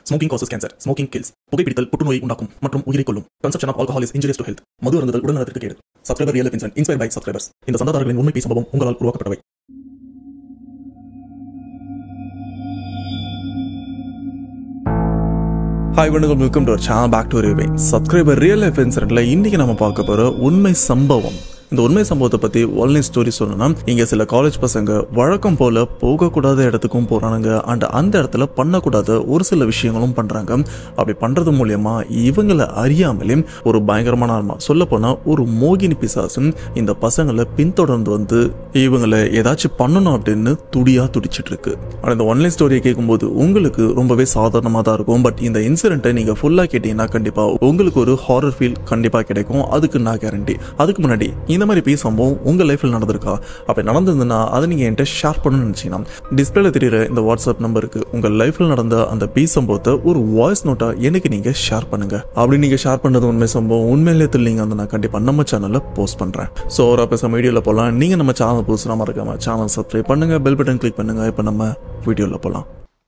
smoking causes cancer smoking kills புகைப்பிடித்தல் புற்றுநோயை உண்டாக்கும் மற்றும் உயிரை கொல்லும் consumption of alcohol is injurious to health மது அருந்துதல் உடல்நலத்திற்கு கேடு subscriber real incident inspire by subscribers இந்த சந்தாதாரர்களின் உண்மை பேசும் சம்பவம் உங்களால் உருவாக்கப்பட்டவை ஹாய் வணக்கம் welcome to channel back to ரிவே சப்ஸ்கிரைபர் ரியல் லைஃப் இன்சிடென்ட்ல இன்னைக்கு நம்ம பார்க்க போற உண்மை சம்பவம் இந்த உண்மை சம்பவத்தை பத்தி ஒன்லை ஸ்டோரி சொல்லணும்னா இங்க சில காலேஜ் பசங்க வழக்கம் போல போகக்கூடாத இடத்துக்கும் போறானுங்க அண்ட் அந்த இடத்துல பண்ணக்கூடாத ஒரு சில விஷயங்களும் பண்றாங்க அப்படி பண்றது மூலியமா இவங்களை அறியாமலே ஒரு பயங்கரமான ஆன்மா சொல்ல போனா ஒரு மோகினி பிசாசும் இந்த பசங்களை பின்தொடர்ந்து வந்து இவங்களை ஏதாச்சும் பண்ணணும் அப்படின்னு துடியா துடிச்சிட்டு இருக்கு ஆனா இந்த ஒன்லைன் ஸ்டோரியை கேட்கும்போது உங்களுக்கு ரொம்பவே சாதாரணமாக தான் இருக்கும் பட் இந்த இன்சிடென்ட்டை நீங்க ஃபுல்லா கேட்டீங்கன்னா கண்டிப்பா உங்களுக்கு ஒரு ஹாரர் ஃபீல் கண்டிப்பா கிடைக்கும் அதுக்கு நான் கேரண்டி அதுக்கு முன்னாடி இந்த மாதிரி பீ சம்பவம் உங்க லைஃப்ல நடந்திருக்கா அப்படி நடந்திருந்ததுன்னா அதை நீங்க என்கிட்ட ஷேர் பண்ணணும்னு நினைச்சீங்கன்னா டிஸ்பிளேல தெரியுற இந்த வாட்ஸ்அப் நம்பருக்கு உங்க லைஃப்ல நடந்த அந்த பீ சம்பவத்தை ஒரு வாய்ஸ் நோட்டா எனக்கு நீங்க ஷேர் பண்ணுங்க அப்படி நீங்க ஷேர் பண்ணது உண்மை சம்பவம் உண்மையிலே தெரியலீங்க அந்த நான் கண்டிப்பா நம்ம சேனல்ல போஸ்ட் பண்றேன் ஸோ ஒரு பேச வீடியோல போலாம் நீங்க நம்ம சேனல் புதுசுனா மறக்காம சேனல் சப்ஸ்கிரைப் பண்ணுங்க பெல் பட்டன் கிளிக் பண்ணுங்க இப்போ நம்ம வீடியோல போலாம்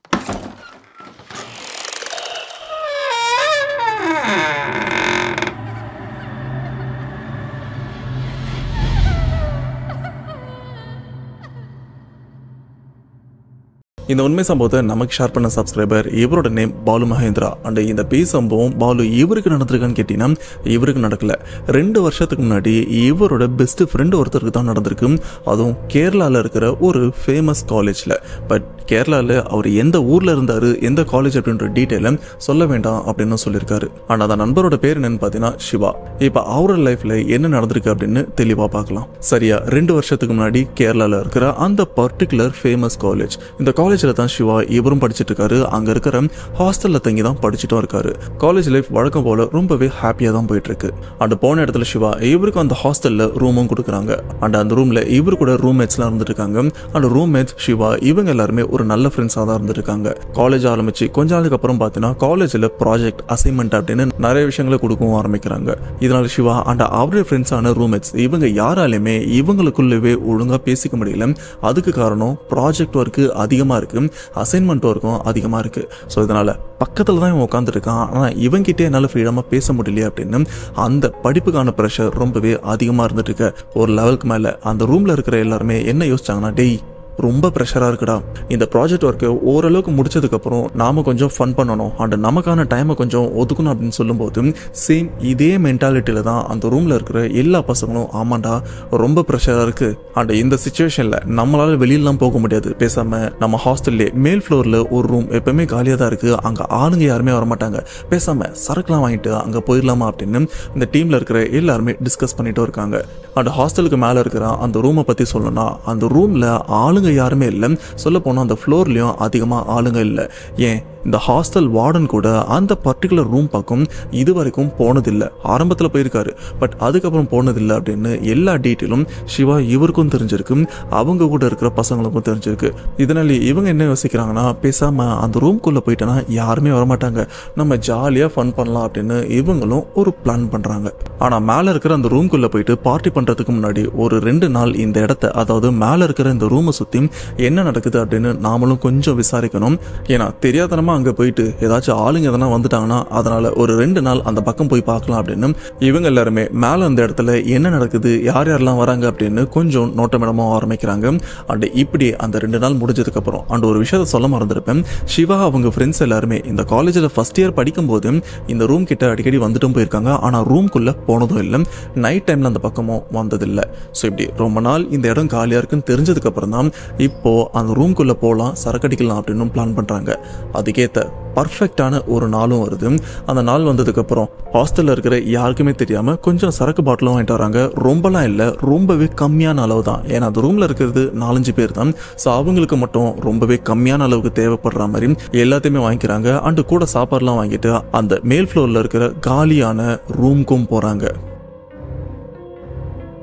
இந்த உண்மை சம்பவத்தை நமக்கு ஷேர் பண்ண சப்ஸ்கிரைபர் இவரோட நேம் பாலு மகேந்திரா அண்ட் இந்த பே சம்பவம் பாலு இவருக்கு நடந்திருக்கான்னு கேட்டீங்கன்னா இவருக்கு நடக்கல ரெண்டு வருஷத்துக்கு முன்னாடி இவரோட பெஸ்ட் ஃப்ரெண்டு ஒருத்தருக்கு தான் நடந்திருக்கு அதுவும் கேரளாவில் இருக்கிற ஒரு ஃபேமஸ் காலேஜில் பட் கேரளாவில் அவர் எந்த ஊரில் இருந்தார் எந்த காலேஜ் அப்படின்ற டீட்டெயிலை சொல்ல வேண்டாம் அப்படின்னு சொல்லியிருக்காரு ஆனால் அந்த நண்பரோட பேர் என்னன்னு பார்த்தீங்கன்னா சிவா இப்போ அவரோட லைஃப்பில் என்ன நடந்திருக்கு அப்படின்னு தெளிவாக பார்க்கலாம் சரியா ரெண்டு வருஷத்துக்கு முன்னாடி கேரளாவில் இருக்கிற அந்த பர்டிகுலர் ஃபேமஸ் காலேஜ் இந்த காலேஜில் தான் சிவா இவரும் படிச்சுட்டு இருக்காரு அங்கே இருக்கிற ஹாஸ்டலில் தங்கி தான் படிச்சுட்டும் இருக்காரு காலேஜ் லைஃப் வழக்கம் போல ரொம்பவே ஹாப்பியாக தான் போயிட்டு இருக்கு அண்ட் போன இடத்துல சிவா இவருக்கு அந்த ஹாஸ்டலில் ரூமும் கொடுக்குறாங்க அண்ட் அந்த ரூமில் இவரு கூட ரூம்மேட்ஸ்லாம் இருந்துட்டு இருக்காங்க அண்ட் ரூம்மேட்ஸ் சிவா இவங்க எல்லாருமே ஒரு நல்ல ஃப்ரெண்ட்ஸாக தான் இருந்திருக்காங்க காலேஜ் ஆரம்பிச்சு கொஞ்ச நாளுக்கு அப்புறம் பார்த்தீங்கன்னா காலேஜில் ப்ராஜெக்ட் அசைன்மெண்ட் அப்படின்னு நிறைய விஷயங்களை கொடுக்கவும் ஆரம்பிக்கிறாங்க இதனால சிவா அண்ட் அவருடைய ஃப்ரெண்ட்ஸான ரூம்மேட்ஸ் இவங்க யாராலுமே இவங்களுக்குள்ளவே ஒழுங்காக பேசிக்க முடியல அதுக்கு காரணம் ப்ராஜெக்ட் ஒர்க்கு அதிகமாக இருக்கு அசைன்மெண்ட் ஒர்க்கும் அதிகமாக இருக்கு ஸோ இதனால பக்கத்தில் தான் இவன் உட்காந்துருக்கான் ஆனால் இவங்கிட்டே என்னால் ஃப்ரீடமாக பேச முடியலையே அப்படின்னு அந்த படிப்புக்கான ப்ரெஷர் ரொம்பவே அதிகமாக இருந்துட்டு இருக்கு ஒரு லெவலுக்கு மேலே அந்த ரூமில் இருக்கிற எல்லாருமே என்ன யோசிச்சாங்கன்னா டேய் ரொம்ப ப்ரெஷராக இருக்குடா இந்த ப்ராஜெக்ட் ஒர்க்கு ஓரளவுக்கு முடிச்சதுக்கப்புறம் நாம கொஞ்சம் ஃபன் பண்ணணும் அண்ட் நமக்கான டைமை கொஞ்சம் ஒதுக்கணும் அப்படின்னு சொல்லும்போது சேம் இதே மென்டாலிட்டியில் தான் அந்த ரூமில் இருக்கிற எல்லா பசங்களும் ஆமாண்டா ரொம்ப ப்ரெஷராக இருக்குது அண்ட் இந்த சுச்சுவேஷனில் நம்மளால் வெளியிலலாம் போக முடியாது பேசாமல் நம்ம ஹாஸ்டல்லே மேல் ஃப்ளோரில் ஒரு ரூம் எப்பவுமே காலியாக தான் இருக்குது அங்கே ஆளுங்க யாருமே வரமாட்டாங்க பேசாமல் சரக்குலாம் வாங்கிட்டு அங்கே போயிடலாமா அப்படின்னு இந்த டீமில் இருக்கிற எல்லாருமே டிஸ்கஸ் பண்ணிட்டும் இருக்காங்க அண்ட் ஹாஸ்டலுக்கு மேலே இருக்கிற அந்த ரூமை பற்றி சொல்லணும்னா அந்த ரூமில் ஆளுங்க யாருமே இல்லை சொல்ல போனால் அந்த ஃப்ளோர்லேயும் அதிகமாக ஆளுங்க இல்லை ஏன் இந்த ஹாஸ்டல் வார்டன் கூட அந்த பர்டிகுலர் ரூம் பக்கம் இது வரைக்கும் போனதில்லை ஆரம்பத்தில் போயிருக்காரு பட் அதுக்கப்புறம் போனதில்லை அப்படின்னு எல்லா டீட்டெயிலும் சிவா இவருக்கும் தெரிஞ்சிருக்கு அவங்க கூட இருக்கிற பசங்களுக்கும் தெரிஞ்சிருக்கு இதனால இவங்க என்ன யோசிக்கிறாங்கன்னா பேசாமல் அந்த ரூம்குள்ளே போயிட்டோன்னா யாருமே வரமாட்டாங்க நம்ம ஜாலியாக ஃபன் பண்ணலாம் அப்படின்னு இவங்களும் ஒரு பிளான் பண்ணுறாங்க ஆனால் மேலே இருக்கிற அந்த ரூம்குள்ளே போயிட்டு பார்ட்டி பண்ணுறதுக்கு முன்னாடி ஒரு ரெண்டு நாள் இந்த இடத்த அதாவது மேலே இருக்கிற இந்த ரூமை சுற்றி என்ன நடக்குது அப்படின்னு நாமளும் கொஞ்சம் விசாரிக்கணும் ஏன்னா தெரியாதனமா அங்கே போயிட்டு ஏதாச்சும் ஆளுங்க எதனா வந்துட்டாங்கன்னா அதனால ஒரு ரெண்டு நாள் அந்த பக்கம் போய் பார்க்கலாம் அப்படின்னு இவங்க எல்லாருமே மேலே அந்த இடத்துல என்ன நடக்குது யார் யாரெல்லாம் வராங்க அப்படின்னு கொஞ்சம் நோட்டமிடமாக ஆரம்பிக்கிறாங்க அண்ட் இப்படி அந்த ரெண்டு நாள் முடிஞ்சதுக்கு அப்புறம் அண்ட் ஒரு விஷயத்த சொல்ல மறந்துருப்பேன் சிவா அவங்க ஃப்ரெண்ட்ஸ் எல்லாருமே இந்த காலேஜில் ஃபர்ஸ்ட் இயர் படிக்கும்போது இந்த ரூம் கிட்ட அடிக்கடி வந்துட்டும் போயிருக்காங்க ஆனால் ரூம்குள்ளே போனதும் இல்லை நைட் டைமில் அந்த பக்கமும் வந்ததில்லை ஸோ இப்படி ரொம்ப நாள் இந்த இடம் காலியாக இருக்குன்னு தெரிஞ்சதுக்கு அப்புறம் தான் இப்போ அந்த ரூம்குள்ளே போகலாம் சரக்கடிக்கலாம் அப்படின்னு பிளான் பண்ணுறாங்க அதுக்கேற்ற பர்ஃபெக்டான ஒரு நாளும் வருது அந்த நாள் வந்ததுக்கப்புறம் ஹாஸ்டலில் இருக்கிற யாருக்குமே தெரியாமல் கொஞ்சம் சரக்கு பாட்டிலும் வாங்கிட்டு வராங்க ரொம்பலாம் இல்லை ரொம்பவே கம்மியான அளவு தான் ஏன்னா அந்த ரூமில் இருக்கிறது நாலஞ்சு பேர் தான் ஸோ அவங்களுக்கு மட்டும் ரொம்பவே கம்மியான அளவுக்கு தேவைப்படுற மாதிரி எல்லாத்தையுமே வாங்கிக்கிறாங்க அண்டு கூட சாப்பாடுலாம் வாங்கிட்டு அந்த மேல் ஃப்ளோரில் இருக்கிற காலியான ரூம்க்கும் போகிறாங்க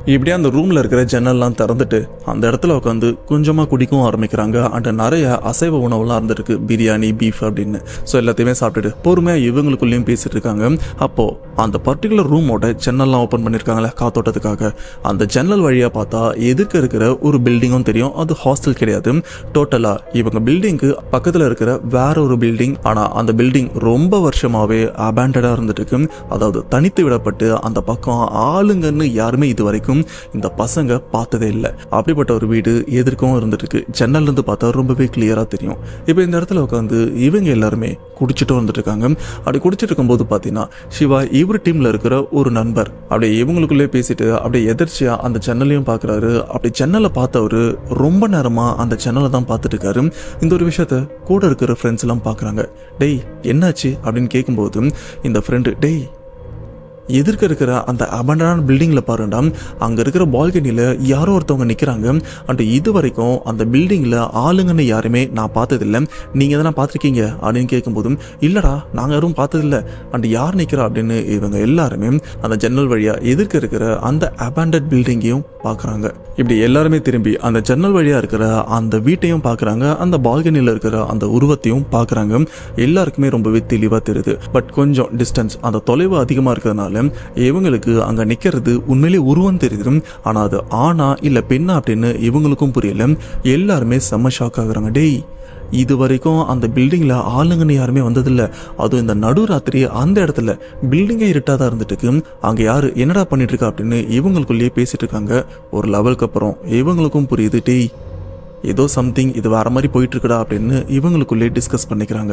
இப்படியே அந்த ரூம்ல இருக்கிற ஜன்னல்லாம் திறந்துட்டு அந்த இடத்துல உட்காந்து கொஞ்சமா குடிக்கவும் ஆரம்பிக்கிறாங்க அண்ட் நிறைய அசைவ உணவுலாம் இருந்திருக்கு பிரியாணி பீஃப் அப்படின்னு ஸோ எல்லாத்தையுமே சாப்பிட்டுட்டு பொறுமையா இவங்களுக்குள்ளேயும் பேசிட்டு இருக்காங்க அப்போ அந்த பர்டிகுலர் ரூமோட ஜன்னல்லாம் ஓப்பன் பண்ணியிருக்காங்களே காத்தோட்டத்துக்காக அந்த ஜன்னல் வழியா பார்த்தா எதுக்கு இருக்கிற ஒரு பில்டிங்கும் தெரியும் அது ஹாஸ்டல் கிடையாது டோட்டலா இவங்க பில்டிங்க்கு பக்கத்துல இருக்கிற வேற ஒரு பில்டிங் ஆனா அந்த பில்டிங் ரொம்ப வருஷமாவே அபேண்டடா இருந்துட்டு இருக்கு அதாவது தனித்து விடப்பட்டு அந்த பக்கம் ஆளுங்கன்னு யாருமே இது வரைக்கும் இந்த பசங்க பார்த்ததே இல்லை அப்படிப்பட்ட ஒரு வீடு எதிர்க்கவும் இருந்துட்டு இருக்கு ஜன்னல்ல இருந்து பார்த்தா ரொம்பவே கிளியரா தெரியும் இப்போ இந்த இடத்துல உட்காந்து இவங்க எல்லாருமே குடிச்சிட்டு வந்துட்டு இருக்காங்க அப்படி குடிச்சிட்டு இருக்கும்போது பார்த்தீங்கன்னா சிவா இவர் டீம்ல இருக்கிற ஒரு நண்பர் அப்படியே இவங்களுக்குள்ளே பேசிட்டு அப்படியே எதிர்ச்சியா அந்த ஜன்னலையும் பார்க்கறாரு அப்படி ஜன்னலை பார்த்தவரு ரொம்ப நேரமா அந்த ஜன்னலை தான் பார்த்துட்டு இருக்காரு இந்த ஒரு விஷயத்த கூட இருக்கிற ஃப்ரெண்ட்ஸ் எல்லாம் பார்க்கறாங்க டேய் என்னாச்சு அப்படின்னு கேட்கும்போது இந்த ஃப்ரெண்டு டேய் எதிர்க்க இருக்கிற அந்த அபண்டனான பில்டிங்கில் பாருண்டா அங்கே இருக்கிற பால்கனியில் யாரோ ஒருத்தவங்க நிற்கிறாங்க அண்ட் இது வரைக்கும் அந்த பில்டிங்கில் ஆளுங்கன்னு யாருமே நான் பார்த்ததில்ல நீங்கள் எதனா பார்த்துருக்கீங்க அப்படின்னு கேட்கும்போதும் இல்லைடா நாங்கள் யாரும் பார்த்ததில்ல அண்ட் யார் நிற்கிறா அப்படின்னு இவங்க எல்லாருமே அந்த ஜன்னல் வழியாக எதிர்க்க இருக்கிற அந்த அபேண்டட் பில்டிங்கையும் பார்க்குறாங்க இப்படி எல்லாருமே திரும்பி அந்த ஜன்னல் வழியாக இருக்கிற அந்த வீட்டையும் பார்க்குறாங்க அந்த பால்கனியில் இருக்கிற அந்த உருவத்தையும் பார்க்குறாங்க எல்லாருக்குமே ரொம்பவே தெளிவாக தெரியுது பட் கொஞ்சம் டிஸ்டன்ஸ் அந்த தொலைவு அதிகமாக இருக்கிறதுனால இவங்களுக்கு அங்கே நிற்கிறது உண்மையிலே உருவம் தெரியுது ஆனால் அது ஆணா இல்லை பெண்ணா அப்படின்னு இவங்களுக்கும் புரியல எல்லாருமே செம்ம ஷாக் ஆகுறாங்க டேய் இது வரைக்கும் அந்த பில்டிங்கில் ஆளுங்கன்னு யாருமே வந்ததில்ல அதுவும் இந்த நடுராத்திரி அந்த இடத்துல பில்டிங்கே இருட்டாக தான் இருந்துட்டு இருக்கு அங்கே யாரு என்னடா பண்ணிட்டு இருக்கா அப்படின்னு இவங்களுக்குள்ளேயே பேசிட்டு இருக்காங்க ஒரு லெவலுக்கு அப்புறம் இவங்களுக்கும் புரியுது டேய் ஏதோ சம்திங் இது வேற மாதிரி போயிட்டு இருக்குடா அப்படின்னு இவங்களுக்குள்ளேயே டிஸ்கஸ் பண்ணிக்கிறாங்க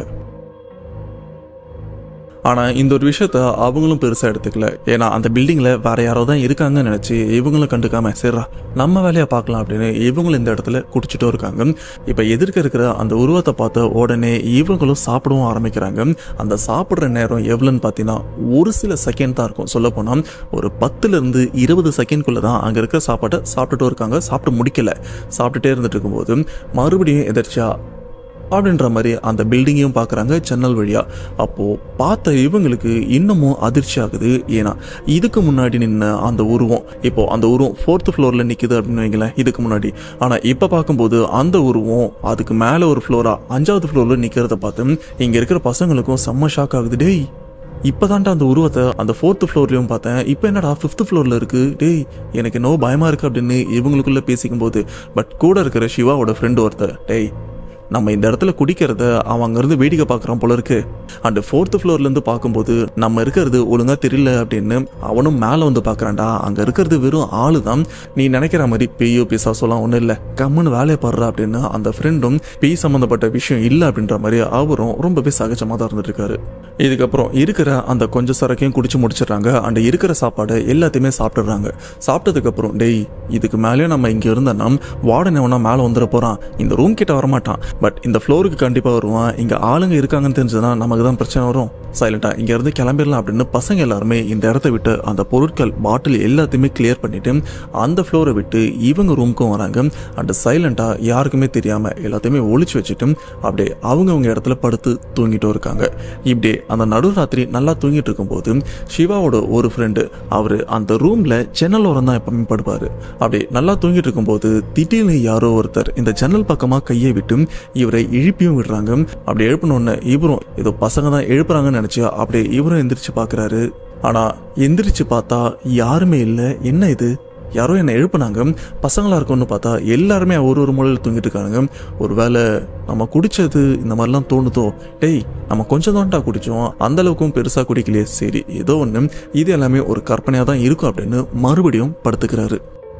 ஆனால் இந்த ஒரு விஷயத்த அவங்களும் பெருசாக எடுத்துக்கல ஏன்னா அந்த பில்டிங்கில் வேற யாரோ தான் இருக்காங்கன்னு நினச்சி இவங்களும் கண்டுக்காம சரிடா நம்ம வேலையை பார்க்கலாம் அப்படின்னு இவங்களும் இந்த இடத்துல குடிச்சிட்டும் இருக்காங்க இப்போ எதிர்க்க இருக்கிற அந்த உருவத்தை பார்த்த உடனே இவங்களும் சாப்பிடவும் ஆரம்பிக்கிறாங்க அந்த சாப்பிட்ற நேரம் எவ்வளோன்னு பார்த்தீங்கன்னா ஒரு சில செகண்ட் தான் இருக்கும் சொல்ல போனால் ஒரு பத்துலேருந்து இருபது செகண்ட்குள்ளே தான் அங்கே இருக்கிற சாப்பாட்டை சாப்பிட்டுட்டும் இருக்காங்க சாப்பிட்டு முடிக்கல சாப்பிட்டுட்டே இருந்துட்டு இருக்கும்போது மறுபடியும் எதிர்ச்சியா அப்படின்ற மாதிரி அந்த பில்டிங்கையும் பார்க்குறாங்க ஜன்னல் வழியா அப்போ பார்த்த இவங்களுக்கு இன்னமும் அதிர்ச்சி ஆகுது ஏன்னா இதுக்கு முன்னாடி நின்ன அந்த உருவம் இப்போ அந்த உருவம் ஃபோர்த் ஃப்ளோர்ல நிக்குது அப்படின்னு வைங்களேன் இதுக்கு முன்னாடி ஆனா இப்போ பார்க்கும்போது அந்த உருவம் அதுக்கு மேலே ஒரு ஃப்ளோரா அஞ்சாவது ஃப்ளோர்ல நிக்கிறத பார்த்து இங்க இருக்கிற பசங்களுக்கும் செம்ம ஷாக் ஆகுது டேய் இப்போதான்டா அந்த உருவத்தை அந்த ஃபோர்த் ஃப்ளோர்லையும் பார்த்தேன் இப்போ என்னடா ஃபிஃப்த் ஃப்ளோரில் இருக்கு டேய் எனக்கு என்னவோ பயமா இருக்கு அப்படின்னு இவங்களுக்குள்ள பேசிக்கும் போது பட் கூட இருக்கிற சிவாவோட ஃப்ரெண்டு ஒருத்தர் டேய் நம்ம இந்த இடத்துல குடிக்கிறத அவன் அங்கேருந்து வேடிக்கை பார்க்குறான் போல இருக்கு அண்ட் ஃபோர்த் ஃப்ளோர்லேருந்து பார்க்கும்போது நம்ம இருக்கிறது ஒழுங்காக தெரியல அப்படின்னு அவனும் மேலே வந்து பார்க்குறான்டா அங்கே இருக்கிறது வெறும் ஆளு தான் நீ நினைக்கிற மாதிரி பேயோ பிசாசோலாம் ஒன்றும் இல்லை கம்முன்னு வேலையை பாடுறா அப்படின்னு அந்த ஃப்ரெண்டும் பேய் சம்மந்தப்பட்ட விஷயம் இல்லை அப்படின்ற மாதிரி அவரும் ரொம்பவே சகஜமாக தான் இருந்துட்டு இருக்காரு இதுக்கப்புறம் இருக்கிற அந்த கொஞ்சம் சரக்கையும் குடிச்சு முடிச்சிடுறாங்க அண்ட் இருக்கிற சாப்பாடு எல்லாத்தையுமே சாப்பிட்டுறாங்க சாப்பிட்டதுக்கப்புறம் டேய் இதுக்கு மேலேயும் நம்ம இங்கே இருந்தோம்னா வார்டன் எவனா மேலே வந்துட போகிறான் இந்த ரூம் கிட்ட வரமாட்டான் பட் இந்த ஃப்ளோருக்கு கண்டிப்பாக வருவான் இங்கே ஆளுங்க இருக்காங்கன்னு தெரிஞ்சதுன்னா நமக்கு தான் பிரச்சனை வரும் சைலண்டாக இங்கேருந்து கிளம்பிடலாம் அப்படின்னு பசங்க எல்லாருமே இந்த இடத்த விட்டு அந்த பொருட்கள் பாட்டில் எல்லாத்தையுமே கிளியர் பண்ணிட்டு அந்த ஃப்ளோரை விட்டு இவங்க ரூமுக்கும் வராங்க அண்ட் சைலண்டாக யாருக்குமே தெரியாமல் எல்லாத்தையுமே ஒளிச்சு வச்சுட்டு அப்படியே அவங்கவங்க இடத்துல படுத்து தூங்கிட்டும் இருக்காங்க இப்படி அந்த நடுராத்திரி நல்லா தூங்கிட்டு இருக்கும்போது சிவாவோட ஒரு ஃப்ரெண்டு அவர் அந்த ரூமில் ஜன்னல் ஓரம் தான் எப்பவுமே படுப்பார் அப்படி நல்லா தூங்கிட்டு இருக்கும்போது திடீர்னு யாரோ ஒருத்தர் இந்த ஜன்னல் பக்கமாக கையை விட்டு இவரை எழுப்பியும் விடுறாங்க அப்படி எழுப்பினோடனே இவரும் ஏதோ பசங்க தான் எழுப்புறாங்கன்னு நினச்சி அப்படியே இவரும் எந்திரிச்சு பார்க்குறாரு ஆனால் எந்திரிச்சு பார்த்தா யாருமே இல்லை என்ன இது யாரோ என்னை எழுப்புனாங்க பசங்களா இருக்கும்னு பார்த்தா எல்லாருமே ஒரு ஒரு மூலையில் தூங்கிட்டு இருக்காங்க ஒருவேளை நம்ம குடிச்சது இந்த மாதிரிலாம் தோணுதோ டேய் நம்ம கொஞ்சம் தான்டா குடிச்சோம் அந்த அளவுக்கும் பெருசா குடிக்கலையே சரி ஏதோ ஒன்று இது எல்லாமே ஒரு கற்பனையாக தான் இருக்கும் அப்படின்னு மறுபடியும் படுத்துக்கிறாரு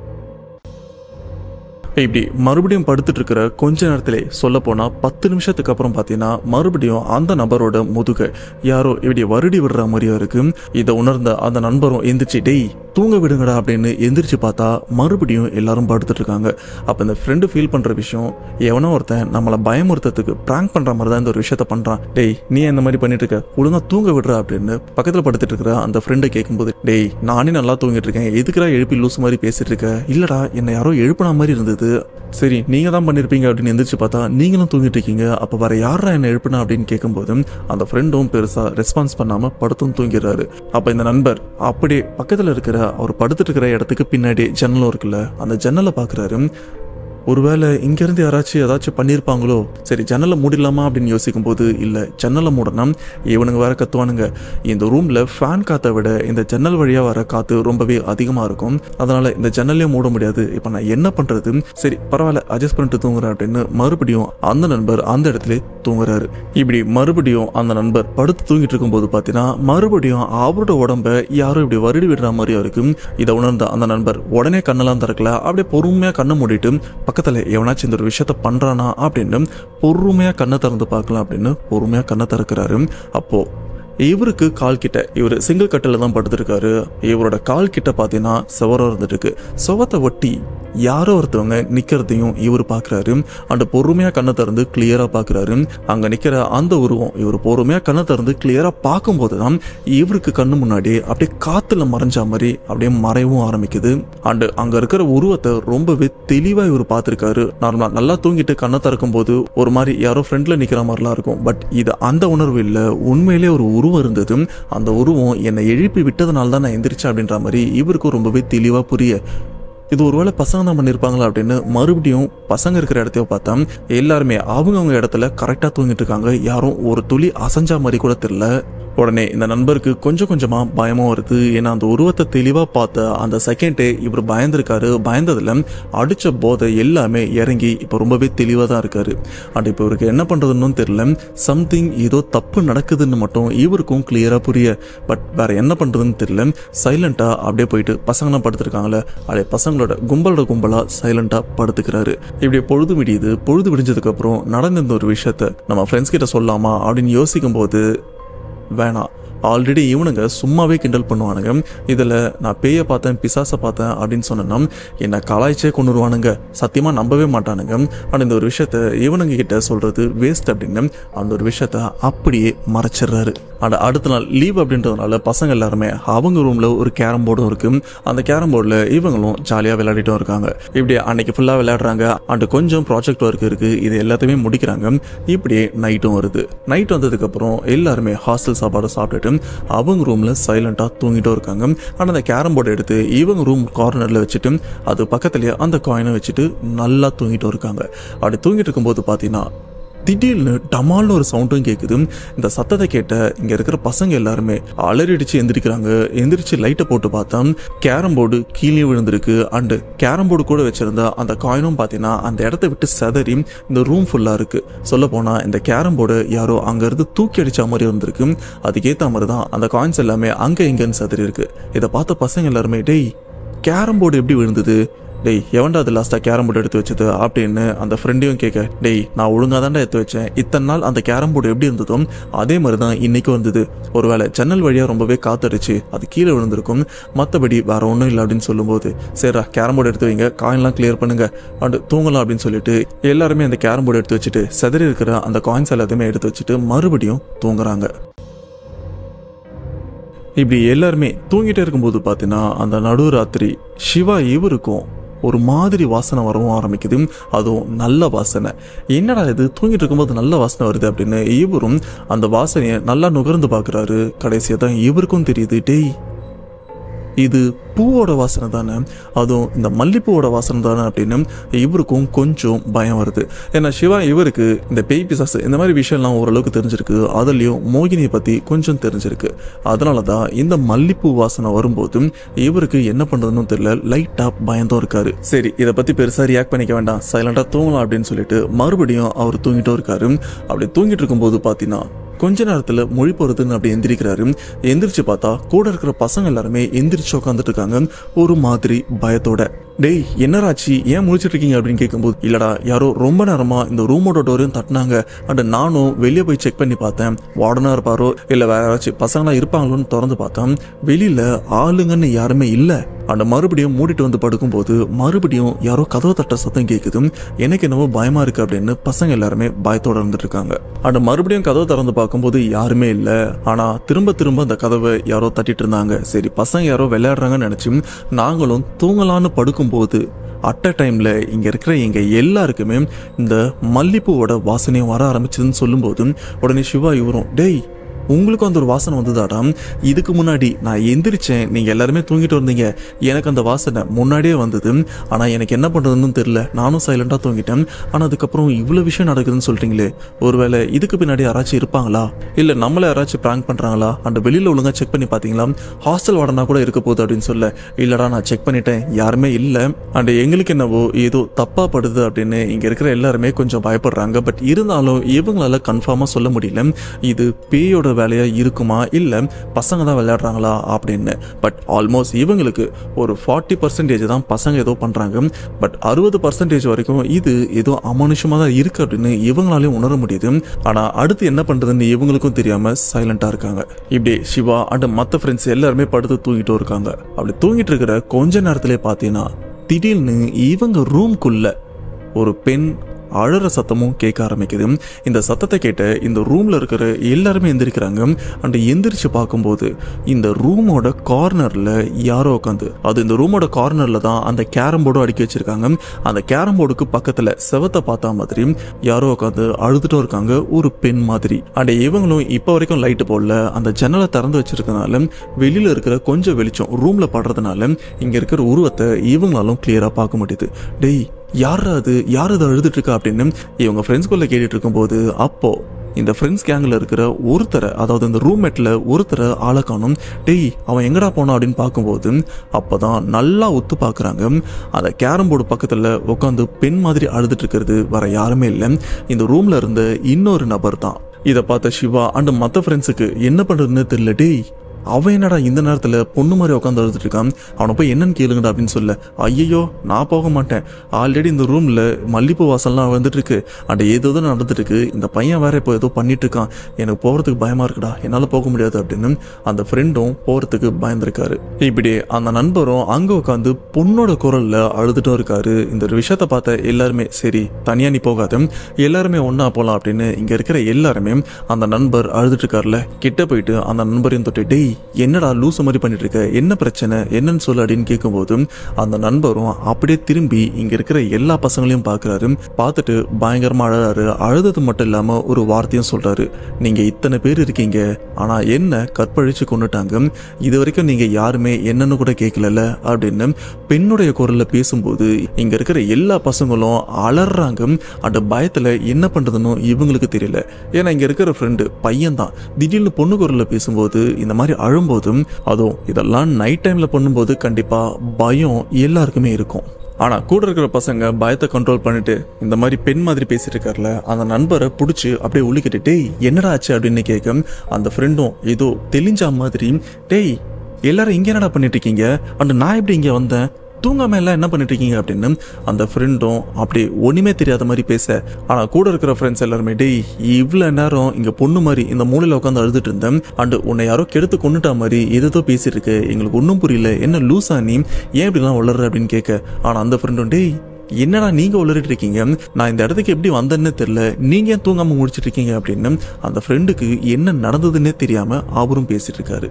இப்படி மறுபடியும் படுத்துட்டு இருக்கிற கொஞ்ச நேரத்திலே சொல்ல போனா பத்து நிமிஷத்துக்கு அப்புறம் பார்த்தீங்கன்னா மறுபடியும் அந்த நபரோட முதுக யாரோ இப்படி வருடி விடுற மாதிரியா இருக்கு இதை உணர்ந்த அந்த நண்பரும் எந்திரிச்சு டேய் தூங்க விடுங்கடா அப்படின்னு எந்திரிச்சு பார்த்தா மறுபடியும் எல்லாரும் படுத்துட்டு இருக்காங்க அப்போ இந்த ஃப்ரெண்டு ஃபீல் பண்ற விஷயம் எவனோ ஒருத்தன் நம்மளை பயமுறுத்தத்துக்கு ப்ராங்க் பண்ற மாதிரி தான் இந்த ஒரு விஷயத்த பண்றான் டேய் நீ இந்த மாதிரி பண்ணிட்டு இருக்க ஒழுங்கா தூங்க விடுறா அப்படின்னு பக்கத்துல படுத்துட்டு இருக்கிற அந்த ஃப்ரெண்டை கேட்கும்போது டேய் நானே நல்லா தூங்கிட்டு இருக்கேன் எதுக்குடா எழுப்பி லூஸ் மாதிரி பேசிட்டு இருக்க இல்லடா என்னை யாரோ எழுப்புன மாதிரி இருந்தது வருது சரி நீங்க தான் பண்ணிருப்பீங்க அப்படின்னு எந்திரிச்சு பார்த்தா நீங்களும் தூங்கிட்டு இருக்கீங்க அப்ப வேற யாரா என்ன எழுப்புனா அப்படின்னு கேட்கும்போது அந்த ஃப்ரெண்டும் பெருசா ரெஸ்பான்ஸ் பண்ணாம படுத்தும் தூங்கிடுறாரு அப்ப இந்த நண்பர் அப்படியே பக்கத்துல இருக்கிற அவர் படுத்துட்டு இருக்கிற இடத்துக்கு பின்னாடி ஜன்னலும் இருக்குல்ல அந்த ஜன்னலை பாக்குறாரு ஒருவேளை இங்கேருந்து யாராச்சும் ஏதாச்சும் பண்ணியிருப்பாங்களோ சரி ஜன்னலை மூடிடலாமா அப்படின்னு யோசிக்கும் போது இல்லை ஜன்னலை மூடனா இவனுங்க வேற கத்துவானுங்க இந்த ரூமில் ஃபேன் காற்றை விட இந்த ஜன்னல் வழியாக வர காற்று ரொம்பவே அதிகமாக இருக்கும் அதனால் இந்த ஜன்னலையும் மூட முடியாது இப்போ நான் என்ன பண்ணுறது சரி பரவாயில்ல அட்ஜஸ்ட் பண்ணிட்டு தூங்குறேன் அப்படின்னு மறுபடியும் அந்த நண்பர் அந்த இடத்துல தூங்குறாரு இப்படி மறுபடியும் அந்த நண்பர் படுத்து தூங்கிட்டு இருக்கும்போது பார்த்தீங்கன்னா மறுபடியும் அவரோட உடம்ப யாரோ இப்படி வருடி விடுற மாதிரியா இருக்கும் இதை உணர்ந்த அந்த நண்பர் உடனே கண்ணெல்லாம் திறக்கல அப்படியே பொறுமையாக கண்ணை மூடிட்டு பக்கத்தில் எவனாச்சும் இந்த ஒரு விஷயத்த பண்ணுறானா அப்படின்னு பொறுமையாக கண்ணை திறந்து பார்க்கலாம் அப்படின்னு பொறுமையாக கண்ணை திறக்கிறாரு அப்போ இவருக்கு கால் கிட்ட இவர் சிங்கிள் கட்டில் தான் படுத்திருக்காரு இவரோட கால் கிட்ட பார்த்தீங்கன்னா செவரம் இருந்துட்டு இருக்கு செவத்தை ஒட்டி யாரோ ஒருத்தவங்க நிக்கிறதையும் இவர் பார்க்கறாரு அந்த பொறுமையா கண்ணை திறந்து கிளியரா பார்க்கறாரு அங்க நிக்கிற அந்த உருவம் இவர் பொறுமையா கண்ணை திறந்து கிளியரா பார்க்கும்போது தான் இவருக்கு கண்ணு முன்னாடி அப்படியே காத்துல மறைஞ்ச மாதிரி அப்படியே மறைவும் ஆரம்பிக்குது அண்ட் அங்க இருக்கிற உருவத்தை ரொம்பவே தெளிவா இவர் பார்த்திருக்காரு நார்மலா நல்லா தூங்கிட்டு கண்ணை திறக்கும் போது ஒரு மாதிரி யாரோ ஃப்ரெண்ட்ல நிக்கிற மாதிரிலாம் இருக்கும் பட் இது அந்த உணர்வு இல்ல உண்மையிலே ஒரு உருவம் இருந்தது அந்த உருவம் என்னை எழுப்பி விட்டதுனால தான் நான் எந்திரிச்சேன் அப்படின்ற மாதிரி இவருக்கும் ரொம்பவே தெளிவா புரிய இது ஒருவேளை பசங்க தான் பண்ணியிருப்பாங்களா அப்படின்னு மறுபடியும் பசங்க இருக்கிற இடத்தைய பார்த்தா எல்லாருமே அவங்கவங்க இடத்துல கரெக்டாக தூங்கிட்டு இருக்காங்க யாரும் ஒரு துளி அசஞ்சா மாதிரி கூட தெரியல உடனே இந்த நண்பருக்கு கொஞ்சம் கொஞ்சமா பயமும் வருது ஏன்னா அந்த உருவத்தை தெளிவா பார்த்த அந்த செகண்டே இவர் பயந்திருக்காரு பயந்ததுல அடிச்ச போதை எல்லாமே இறங்கி இப்போ ரொம்பவே தெளிவா தான் இருக்காரு அண்ட் இப்போ இவருக்கு என்ன பண்றதுன்னு தெரியல சம்திங் ஏதோ தப்பு நடக்குதுன்னு மட்டும் இவருக்கும் கிளியரா புரிய பட் வேற என்ன பண்றதுன்னு தெரியல சைலண்டா அப்படியே போயிட்டு பசங்களாம் படுத்திருக்காங்களே அப்படியே பசங்களோட கும்பலோட கும்பலா சைலண்டா படுத்துக்கிறாரு இப்படி பொழுது விடியுது பொழுது விடிஞ்சதுக்கு அப்புறம் நடந்த இந்த ஒரு விஷயத்த நம்ம ஃப்ரெண்ட்ஸ் கிட்ட சொல்லலாமா அப்படின்னு யோசிக்கும் போது வேணாம் ஆல்ரெடி இவனுங்க சும்மாவே கிண்டல் பண்ணுவானுங்க இதில் நான் பேயை பார்த்தேன் பிசாசை பார்த்தேன் அப்படின்னு சொன்னேன்னா என்னை கலாய்ச்சே கொண்டு வருவானுங்க சத்தியமாக நம்பவே மாட்டானுங்க ஆனால் இந்த ஒரு விஷயத்த இவனுங்க கிட்ட சொல்கிறது வேஸ்ட் அப்படின்னு அந்த ஒரு விஷயத்த அப்படியே மறைச்சிடுறாரு அண்ட் அடுத்த நாள் லீவ் அப்படின்றதுனால பசங்க எல்லாருமே அவங்க ரூமில் ஒரு கேரம் போர்டும் இருக்கு அந்த கேரம் போர்டில் இவங்களும் ஜாலியாக விளையாடிட்டும் இருக்காங்க இப்படி அன்னைக்கு ஃபுல்லாக விளையாடுறாங்க அண்ட் கொஞ்சம் ப்ராஜெக்ட் ஒர்க் இருக்கு இது எல்லாத்தையுமே முடிக்கிறாங்க இப்படியே நைட்டும் வருது நைட் வந்ததுக்கப்புறம் எல்லாருமே ஹாஸ்டல் சாப்பாடு சாப்பிட்டுட்டு அவங்க ரூமில் சைலண்டாக தூங்கிட்டும் இருக்காங்க ஆனால் அந்த கேரம் போர்டை எடுத்து இவங்க ரூம் கார்னரில் வச்சுட்டு அது பக்கத்துலேயே அந்த காயினை வச்சுட்டு நல்லா தூங்கிட்டும் இருக்காங்க அப்படி தூங்கிட்டு இருக்கும்போது பார்த்தீங்கன்னா திடீர்னு டமால்னு ஒரு சவுண்டும் கேட்குது இந்த சத்தத்தை கேட்ட இங்க இருக்கிற பசங்க எல்லாருமே அலறிடிச்சு எந்திரிக்கிறாங்க எந்திரிச்சு லைட்டை போட்டு பார்த்தா கேரம் போர்டு கீழே விழுந்திருக்கு அண்டு கேரம் போர்டு கூட வச்சிருந்த அந்த காயினும் பார்த்தீங்கன்னா அந்த இடத்த விட்டு செதறி இந்த ரூம் ஃபுல்லாக இருக்கு சொல்ல போனா இந்த கேரம் போர்டு யாரோ அங்கேருந்து தூக்கி அடிச்ச மாதிரி இருந்திருக்கு அதுக்கேற்ற மாதிரி தான் அந்த காயின்ஸ் எல்லாமே அங்கே இங்கேன்னு செதறி இருக்கு இதை பார்த்த பசங்க எல்லாருமே டேய் கேரம் போர்டு எப்படி விழுந்தது டேய் எவன்டா அது லாஸ்ட்டாக கேரம் போர்டு எடுத்து வச்சது அப்படின்னு அந்த ஃப்ரெண்டையும் கேட்க டேய் நான் ஒழுங்காக தான்டா எடுத்து வச்சேன் இத்தனை நாள் அந்த கேரம் போர்டு எப்படி இருந்ததோ அதே மாதிரி தான் இன்னைக்கும் வந்தது ஒருவேளை ஜன்னல் வழியாக ரொம்பவே காத்தடிச்சு அது கீழே விழுந்திருக்கும் மற்றபடி வேற ஒன்றும் இல்லை அப்படின்னு சொல்லும்போது சரிடா கேரம் போர்டு எடுத்து வைங்க காயின்லாம் கிளியர் பண்ணுங்க அண்ட் தூங்கலாம் அப்படின்னு சொல்லிட்டு எல்லாருமே அந்த கேரம் போர்டு எடுத்து வச்சுட்டு செதறி இருக்கிற அந்த காயின்ஸ் எல்லாத்தையுமே எடுத்து வச்சுட்டு மறுபடியும் தூங்குறாங்க இப்படி எல்லாருமே தூங்கிட்டே இருக்கும்போது பார்த்தீங்கன்னா அந்த நடுராத்திரி சிவா இவருக்கும் ஒரு மாதிரி வாசனை வரவும் ஆரம்பிக்குது அதுவும் நல்ல வாசனை என்னடா இது தூங்கிட்டு இருக்கும்போது நல்ல வாசனை வருது அப்படின்னு இவரும் அந்த வாசனையை நல்லா நுகர்ந்து பார்க்குறாரு கடைசியாக தான் இவருக்கும் தெரியுது டேய் இது பூவோட வாசனை தானே அதுவும் இந்த மல்லிப்பூவோட வாசனை தானே அப்படின்னு இவருக்கும் கொஞ்சம் பயம் வருது ஏன்னா சிவா இவருக்கு இந்த பேய் பிசாசு இந்த மாதிரி விஷயம்லாம் ஓரளவுக்கு தெரிஞ்சிருக்கு அதுலேயும் மோகினியை பற்றி கொஞ்சம் தெரிஞ்சிருக்கு அதனால தான் இந்த மல்லிப்பூ வாசனை வரும்போது இவருக்கு என்ன பண்ணுறதுன்னு தெரியல லைட்டாக பயந்தும் இருக்காரு சரி இதை பற்றி பெருசாக ரியாக்ட் பண்ணிக்க வேண்டாம் சைலண்டாக தூங்கலாம் அப்படின்னு சொல்லிட்டு மறுபடியும் அவர் தூங்கிட்டும் இருக்காரு அப்படி தூங்கிட்டு இருக்கும்போது பார்த்தீங்கன்னா கொஞ்ச நேரத்துல மொழி போறதுன்னு அப்படி எந்திரிக்கிறாரு எந்திரிச்சு பார்த்தா கூட இருக்கிற பசங்க எல்லாருமே எந்திரிச்சு உட்காந்துட்டு இருக்காங்க ஒரு மாதிரி பயத்தோட டேய் என்னராச்சி ஏன் முழிச்சிட்டு இருக்கீங்க அப்படின்னு கேட்கும்போது இல்லடா யாரோ ரொம்ப நேரமா இந்த ரூமோட டோரையும் தட்டினாங்க அண்ட் நானும் வெளியே போய் செக் பண்ணி பார்த்தேன் வார்டனா இருப்பாரோ இல்ல வேற யாராச்சும் பசங்களா இருப்பாங்களோன்னு திறந்து பார்த்தேன் வெளியில ஆளுங்கன்னு யாருமே இல்ல அண்ட் மறுபடியும் மூடிட்டு வந்து படுக்கும்போது மறுபடியும் யாரோ கதவை தட்ட சத்தம் கேட்குது எனக்கு என்னவோ பயமா இருக்கு அப்படின்னு பசங்க எல்லாருமே பயத்தோட இருந்துட்டு இருக்காங்க அண்ட் மறுபடியும் கதவை திறந்து பார்க்கும்போது யாருமே இல்ல ஆனா திரும்ப திரும்ப அந்த கதவை யாரோ தட்டிட்டு இருந்தாங்க சரி பசங்க யாரோ விளையாடுறாங்கன்னு நினைச்சு நாங்களும் தூங்கலான்னு படுக்கும்போது அட் அ டைமில் இங்கே இருக்கிற எங்கள் எல்லாருக்குமே இந்த மல்லிப்பூவோட வாசனையும் வர ஆரம்பிச்சதுன்னு சொல்லும்போது உடனே சிவா இவரும் டேய் உங்களுக்கும் அந்த ஒரு வாசனை வந்ததாடா இதுக்கு முன்னாடி நான் எந்திரிச்சேன் நீங்கள் எல்லாருமே தூங்கிட்டு வந்தீங்க எனக்கு அந்த வாசனை முன்னாடியே வந்தது ஆனால் எனக்கு என்ன பண்ணுறதுன்னு தெரியல நானும் சைலண்டாக தூங்கிட்டேன் ஆனால் அதுக்கப்புறம் இவ்வளோ விஷயம் நடக்குதுன்னு சொல்கிறீங்களே ஒருவேளை இதுக்கு பின்னாடி யாராச்சும் இருப்பாங்களா இல்லை நம்மளை யாராச்சும் ப்ராங்க் பண்ணுறாங்களா அந்த வெளியில் ஒழுங்காக செக் பண்ணி பார்த்தீங்களா ஹாஸ்டல் வார்டனா கூட இருக்க போகுது அப்படின்னு சொல்ல இல்லைடா நான் செக் பண்ணிட்டேன் யாருமே இல்லை அண்ட் எங்களுக்கு என்னவோ ஏதோ தப்பாக படுது அப்படின்னு இங்கே இருக்கிற எல்லாருமே கொஞ்சம் பயப்படுறாங்க பட் இருந்தாலும் இவங்களால கன்ஃபார்மாக சொல்ல முடியல இது பேயோட வேலையாக இருக்குமா இல்லை பசங்க தான் விளையாடுறாங்களா அப்படின்னு பட் ஆல்மோஸ்ட் இவங்களுக்கு ஒரு ஃபார்ட்டி பர்சன்டேஜ் தான் பசங்க ஏதோ பண்ணுறாங்க பட் அறுபது பர்சன்டேஜ் வரைக்கும் இது ஏதோ அமானுஷமாக தான் இருக்குது அப்படின்னு இவங்களாலையும் உணர முடியுது ஆனால் அடுத்து என்ன பண்ணுறதுன்னு இவங்களுக்கும் தெரியாமல் சைலண்ட்டாக இருக்காங்க இப்படி சிவா அண்ட் மற்ற ஃப்ரெண்ட்ஸ் எல்லாருமே படுத்து தூங்கிட்டும் இருக்காங்க அப்படி தூங்கிட்டு இருக்கிற கொஞ்ச நேரத்திலே பார்த்தீங்கன்னா திடீர்னு இவங்க ரூம்குள்ள ஒரு பெண் அழற சத்தமும் கேட்க ஆரம்பிக்குது இந்த சத்தத்தை கேட்ட இந்த ரூம்ல இருக்கிற எல்லாருமே எந்திரிக்கிறாங்க அண்ட் எந்திரிச்சு பார்க்கும்போது இந்த ரூமோட கார்னர்ல யாரோ உட்காந்து அது இந்த ரூமோட கார்னர்ல தான் அந்த கேரம் போர்டும் அடுக்கி வச்சிருக்காங்க அந்த கேரம் போர்டுக்கு பக்கத்துல செவத்தை பார்த்தா மாதிரி யாரோ உட்காந்து அழுதுட்டும் இருக்காங்க ஒரு பெண் மாதிரி அண்ட் இவங்களும் இப்போ வரைக்கும் லைட்டு போடல அந்த ஜன்னலை திறந்து வச்சிருக்கனால வெளியில இருக்கிற கொஞ்சம் வெளிச்சம் ரூம்ல படுறதுனால இங்க இருக்கிற உருவத்தை இவங்களாலும் கிளியரா பார்க்க முடியுது டேய் யார் அது யார் அது அழுதுட்டு இருக்கா அப்படின்னு இவங்க ஃப்ரெண்ட்ஸ்குள்ள கேட்டுட்டு இருக்கும்போது அப்போ இந்த ஃப்ரெண்ட்ஸ் கேங்கில் இருக்கிற ஒருத்தரை அதாவது இந்த ரூம்மேட்டில் ஒருத்தரை ஆளை காணும் டேய் அவன் எங்கடா போனான் அப்படின்னு பார்க்கும்போது அப்போ தான் நல்லா ஒத்து பார்க்குறாங்க அந்த கேரம் போர்டு பக்கத்தில் உட்காந்து பெண் மாதிரி அழுதுட்டு இருக்கிறது வர யாருமே இல்லை இந்த ரூமில் இருந்த இன்னொரு நபர் தான் இதை பார்த்த சிவா அண்ட் மற்ற ஃப்ரெண்ட்ஸுக்கு என்ன பண்ணுறதுன்னு தெரியல டேய் அவன் என்னடா இந்த நேரத்தில் பொண்ணு மாதிரி உட்காந்து அழுதுட்டு இருக்கான் அவனை போய் என்னன்னு கேளுங்கடா அப்படின்னு சொல்ல ஐயோ நான் போக மாட்டேன் ஆல்ரெடி இந்த ரூமில் மல்லிப்பூ வாசல்லாம் வந்துட்டு இருக்கு அண்ட் ஏதோ தான் நடந்துட்டு இருக்கு இந்த பையன் வேற இப்போ ஏதோ பண்ணிட்டு இருக்கான் எனக்கு போகிறதுக்கு பயமா இருக்குடா என்னால் போக முடியாது அப்படின்னு அந்த ஃப்ரெண்டும் போகிறதுக்கு பயந்துருக்காரு இப்படி அந்த நண்பரும் அங்கே உட்காந்து பொண்ணோட குரல்ல அழுதுட்டும் இருக்காரு இந்த ஒரு விஷயத்தை பார்த்த எல்லாருமே சரி தனியா நீ போகாத எல்லாருமே ஒண்ணா போலாம் அப்படின்னு இங்க இருக்கிற எல்லாருமே அந்த நண்பர் அழுதுட்டு இருக்காருல கிட்ட போயிட்டு அந்த நண்பரையும் தொட்டு டேய் என்னடா லூசு மாதிரி பண்ணிட்டு இருக்க என்ன பிரச்சனை என்னன்னு சொல்லு அப்படின்னு கேட்கும்போது அந்த நண்பரும் அப்படியே திரும்பி இங்க இருக்கிற எல்லா பசங்களையும் பார்க்கறாரு பார்த்துட்டு பயங்கரமா அழறாரு அழுதது மட்டும் இல்லாம ஒரு வார்த்தையும் சொல்றாரு நீங்க இத்தனை பேர் இருக்கீங்க ஆனா என்ன கற்பழிச்சு கொண்டுட்டாங்க இது வரைக்கும் நீங்க யாருமே என்னன்னு கூட கேட்கல அப்படின்னு பெண்ணுடைய குரல்ல பேசும்போது இங்க இருக்கிற எல்லா பசங்களும் அலறாங்க அந்த பயத்துல என்ன பண்றதுன்னு இவங்களுக்கு தெரியல ஏன்னா இங்க இருக்கிற ஃப்ரெண்டு பையன் தான் திடீர்னு பொண்ணு குரல்ல பேசும்போது இந்த மாதிரி அழும்போதும் அதுவும் இதெல்லாம் நைட் டைம்ல பண்ணும்போது கண்டிப்பா பயம் எல்லாருக்குமே இருக்கும் ஆனா கூட இருக்கிற பசங்க பயத்தை கண்ட்ரோல் பண்ணிட்டு இந்த மாதிரி பெண் மாதிரி பேசிட்டு இருக்காருல அந்த நண்பரை பிடிச்சி அப்படியே உள்கிட்டு டேய் என்னடா ஆச்சு அப்படின்னு கேட்க அந்த ஃப்ரெண்டும் ஏதோ தெளிஞ்சா மாதிரி டேய் எல்லாரும் இங்க என்னடா பண்ணிட்டு இருக்கீங்க அண்ட் நான் எப்படி இங்க வந்தேன் தூங்காம எல்லாம் என்ன பண்ணிட்டு இருக்கீங்க அப்படின்னு அந்த ஃப்ரெண்டும் அப்படி ஒண்ணுமே தெரியாத மாதிரி பேச ஆனா கூட இருக்கிற ஃப்ரெண்ட்ஸ் எல்லாருமே டேய் இவ்வளவு நேரம் இங்க பொண்ணு மாதிரி இந்த மூலையில உட்காந்து அழுதுட்டு இருந்தேன் அண்ட் உன்னை யாரோ கெடுத்து கொண்டுட்டா மாதிரி ஏதோ பேசிட்டு இருக்கு எங்களுக்கு ஒன்றும் புரியல என்ன லூசா நீ ஏன் இப்படிலாம் வளர்ற அப்படின்னு கேட்க ஆனா அந்த ஃப்ரெண்டும் டேய் என்னடா நீங்க உளறிட்டு இருக்கீங்க நான் இந்த இடத்துக்கு எப்படி வந்தேன்னு தெரியல நீங்க ஏன் தூங்காம முடிச்சிட்டு இருக்கீங்க அப்படின்னு அந்த ஃப்ரெண்டுக்கு என்ன நடந்ததுன்னே தெரியாம அவரும் பேசிட்டு இருக்காரு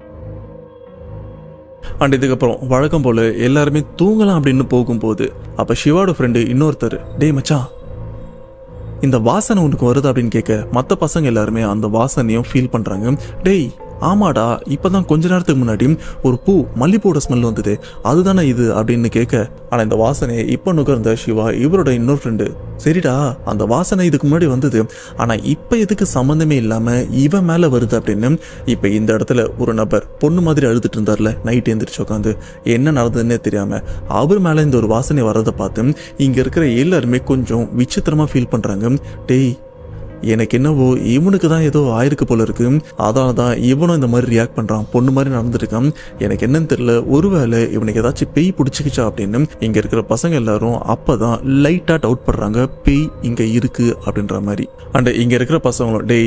அண்ட் இதுக்கப்புறம் வழக்கம் போல எல்லாருமே தூங்கலாம் அப்படின்னு போகும்போது அப்ப சிவாவோட ஃப்ரெண்டு இன்னொருத்தர் டேய் மச்சான் இந்த வாசனை உனக்கு வருது அப்படின்னு கேட்க மற்ற பசங்க எல்லாருமே அந்த வாசனையும் ஃபீல் பண்றாங்க டேய் ஆமாடா இப்பதான் கொஞ்ச நேரத்துக்கு முன்னாடி ஒரு பூ மல்லிப்பூட ஸ்மெல் வந்தது அதுதானே இது அப்படின்னு கேட்க ஆனா இந்த வாசனையை இப்ப நுகர்ந்த சிவா இவரோட இன்னொரு ஃப்ரெண்டு சரிடா அந்த வாசனை இதுக்கு முன்னாடி வந்தது ஆனா இப்ப எதுக்கு சம்மந்தமே இல்லாம இவன் மேல வருது அப்படின்னு இப்ப இந்த இடத்துல ஒரு நபர் பொண்ணு மாதிரி அழுதுட்டு இருந்தார்ல நைட் எந்திரிச்சு உட்காந்து என்ன நடந்ததுன்னே தெரியாம அவர் மேல இந்த ஒரு வாசனை வர்றதை பார்த்து இங்க இருக்கிற எல்லாருமே கொஞ்சம் விசித்திரமா ஃபீல் பண்றாங்க டேய் எனக்கு என்னவோ இவனுக்கு தான் ஏதோ ஆயிருக்கு போல இருக்கு அதனால தான் இவனும் இந்த மாதிரி ரியாக்ட் பண்றான் பொண்ணு மாதிரி நடந்துருக்கான் எனக்கு என்னன்னு தெரியல ஒருவேளை இவனுக்கு ஏதாச்சும் பேய் பிடிச்சிக்கிச்சா அப்படின்னு இங்க இருக்கிற பசங்க எல்லாரும் அப்பதான் லைட்டா டவுட் பண்றாங்க பேய் இங்க இருக்கு அப்படின்ற மாதிரி அண்ட் இங்க இருக்கிற பசங்களும் டேய்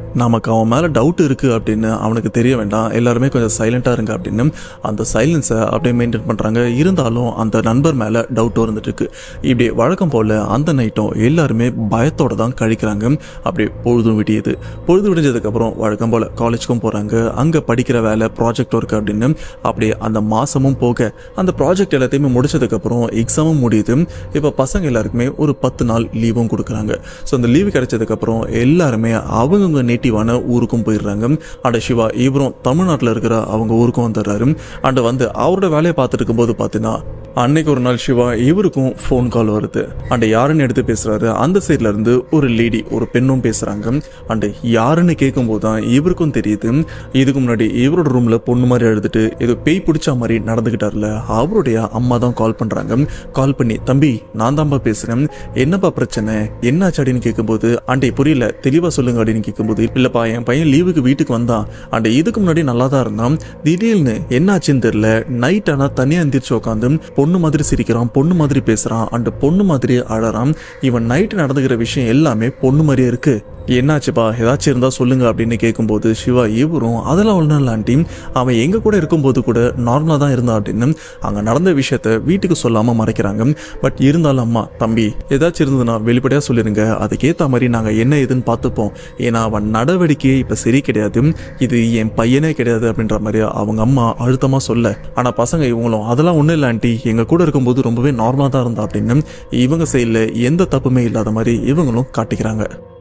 நமக்கு அவன் மேலே டவுட் இருக்குது அப்படின்னு அவனுக்கு தெரிய வேண்டாம் எல்லாருமே கொஞ்சம் சைலண்ட்டாக இருங்க அப்படின்னு அந்த சைலன்ஸை அப்படியே மெயின்டைன் பண்ணுறாங்க இருந்தாலும் அந்த நண்பர் மேலே டவுட் வந்துட்டு இருக்கு இப்படி வழக்கம் போல் அந்த நைட்டும் எல்லாருமே பயத்தோட தான் கழிக்கிறாங்க அப்படியே பொழுதும் விடியுது பொழுது விடிஞ்சதுக்கப்புறம் வழக்கம் போல் காலேஜுக்கும் போகிறாங்க அங்கே படிக்கிற வேலை ப்ராஜெக்ட் ஒர்க் அப்படின்னு அப்படியே அந்த மாதமும் போக அந்த ப்ராஜெக்ட் எல்லாத்தையுமே முடிச்சதுக்கப்புறம் எக்ஸாமும் முடியுது இப்போ பசங்க எல்லாருக்குமே ஒரு பத்து நாள் லீவும் கொடுக்குறாங்க ஸோ அந்த லீவு கிடைச்சதுக்கப்புறம் எல்லாருமே அவங்கவுங்க நேட்டிவான ஊருக்கும் போயிடுறாங்க அண்ட் சிவா இவரும் தமிழ்நாட்டில் இருக்கிற அவங்க ஊருக்கும் வந்துடுறாரு அண்ட் வந்து அவரோட வேலையை பார்த்துட்டு இருக்கும்போது பார்த்தீங்கன்னா அன்னைக்கு ஒரு நாள் சிவா இவருக்கும் ஃபோன் கால் வருது அண்ட் யாருன்னு எடுத்து பேசுறாரு அந்த சைட்ல இருந்து ஒரு லேடி ஒரு பெண்ணும் பேசுறாங்க அண்ட் யாருன்னு கேட்கும்போது தான் இவருக்கும் தெரியுது இதுக்கு முன்னாடி இவரோட ரூம்ல பொண்ணு மாதிரி எழுதிட்டு ஏதோ பேய் பிடிச்ச மாதிரி நடந்துகிட்டார்ல அவருடைய அம்மா தான் கால் பண்றாங்க கால் பண்ணி தம்பி நான் தான்ப்பா பேசுறேன் என்னப்பா பிரச்சனை என்னாச்சு அப்படின்னு கேட்கும்போது ஆண்டே புரியல தெளிவா சொல்லுங்க அப்படின்னு கேட்கும்போது இல்லப்பா என் பையன் லீவுக்கு வீட்டுக்கு வந்தான் அண்ட் இதுக்கு முன்னாடி நல்லா தான் இருந்தான் திடீர்னு என்னாச்சுன்னு தெரியல நைட் ஆனா தனியா எந்திரிச்சு உட்காந்து பொண்ணு மாதிரி சிரிக்கிறான் பொண்ணு மாதிரி பேசுறான் அண்ட் பொண்ணு மாதிரி அழறான் இவன் நைட்டு நடந்துக்கிற விஷயம் எல்லாமே பொண்ணு மாதிரியே இருக்கு என்னாச்சுப்பா ஏதாச்சும் இருந்தா சொல்லுங்க அப்படின்னு கேட்கும்போது சிவா இவரும் அதெல்லாம் ஒன்றும் இல்லை ஆண்டி அவன் எங்க கூட இருக்கும்போது கூட நார்மலாக தான் இருந்தான் அப்படின்னு அங்கே நடந்த விஷயத்த வீட்டுக்கு சொல்லாம மறைக்கிறாங்க பட் இருந்தாலும் அம்மா தம்பி ஏதாச்சும் இருந்ததுன்னா வெளிப்படையாக சொல்லிருங்க அதுக்கேற்ற மாதிரி நாங்கள் என்ன ஏதுன்னு பார்த்துப்போம் ஏன்னா அவன் நடவடிக்கையே இப்போ சரி கிடையாது இது என் பையனே கிடையாது அப்படின்ற மாதிரி அவங்க அம்மா அழுத்தமாக சொல்ல ஆனால் பசங்க இவங்களும் அதெல்லாம் ஒன்றும் இல்லை ஆண்டி எங்கள் கூட இருக்கும்போது ரொம்பவே நார்மலாக தான் இருந்தா அப்படின்னு இவங்க சைடில் எந்த தப்புமே இல்லாத மாதிரி இவங்களும் காட்டிக்கிறாங்க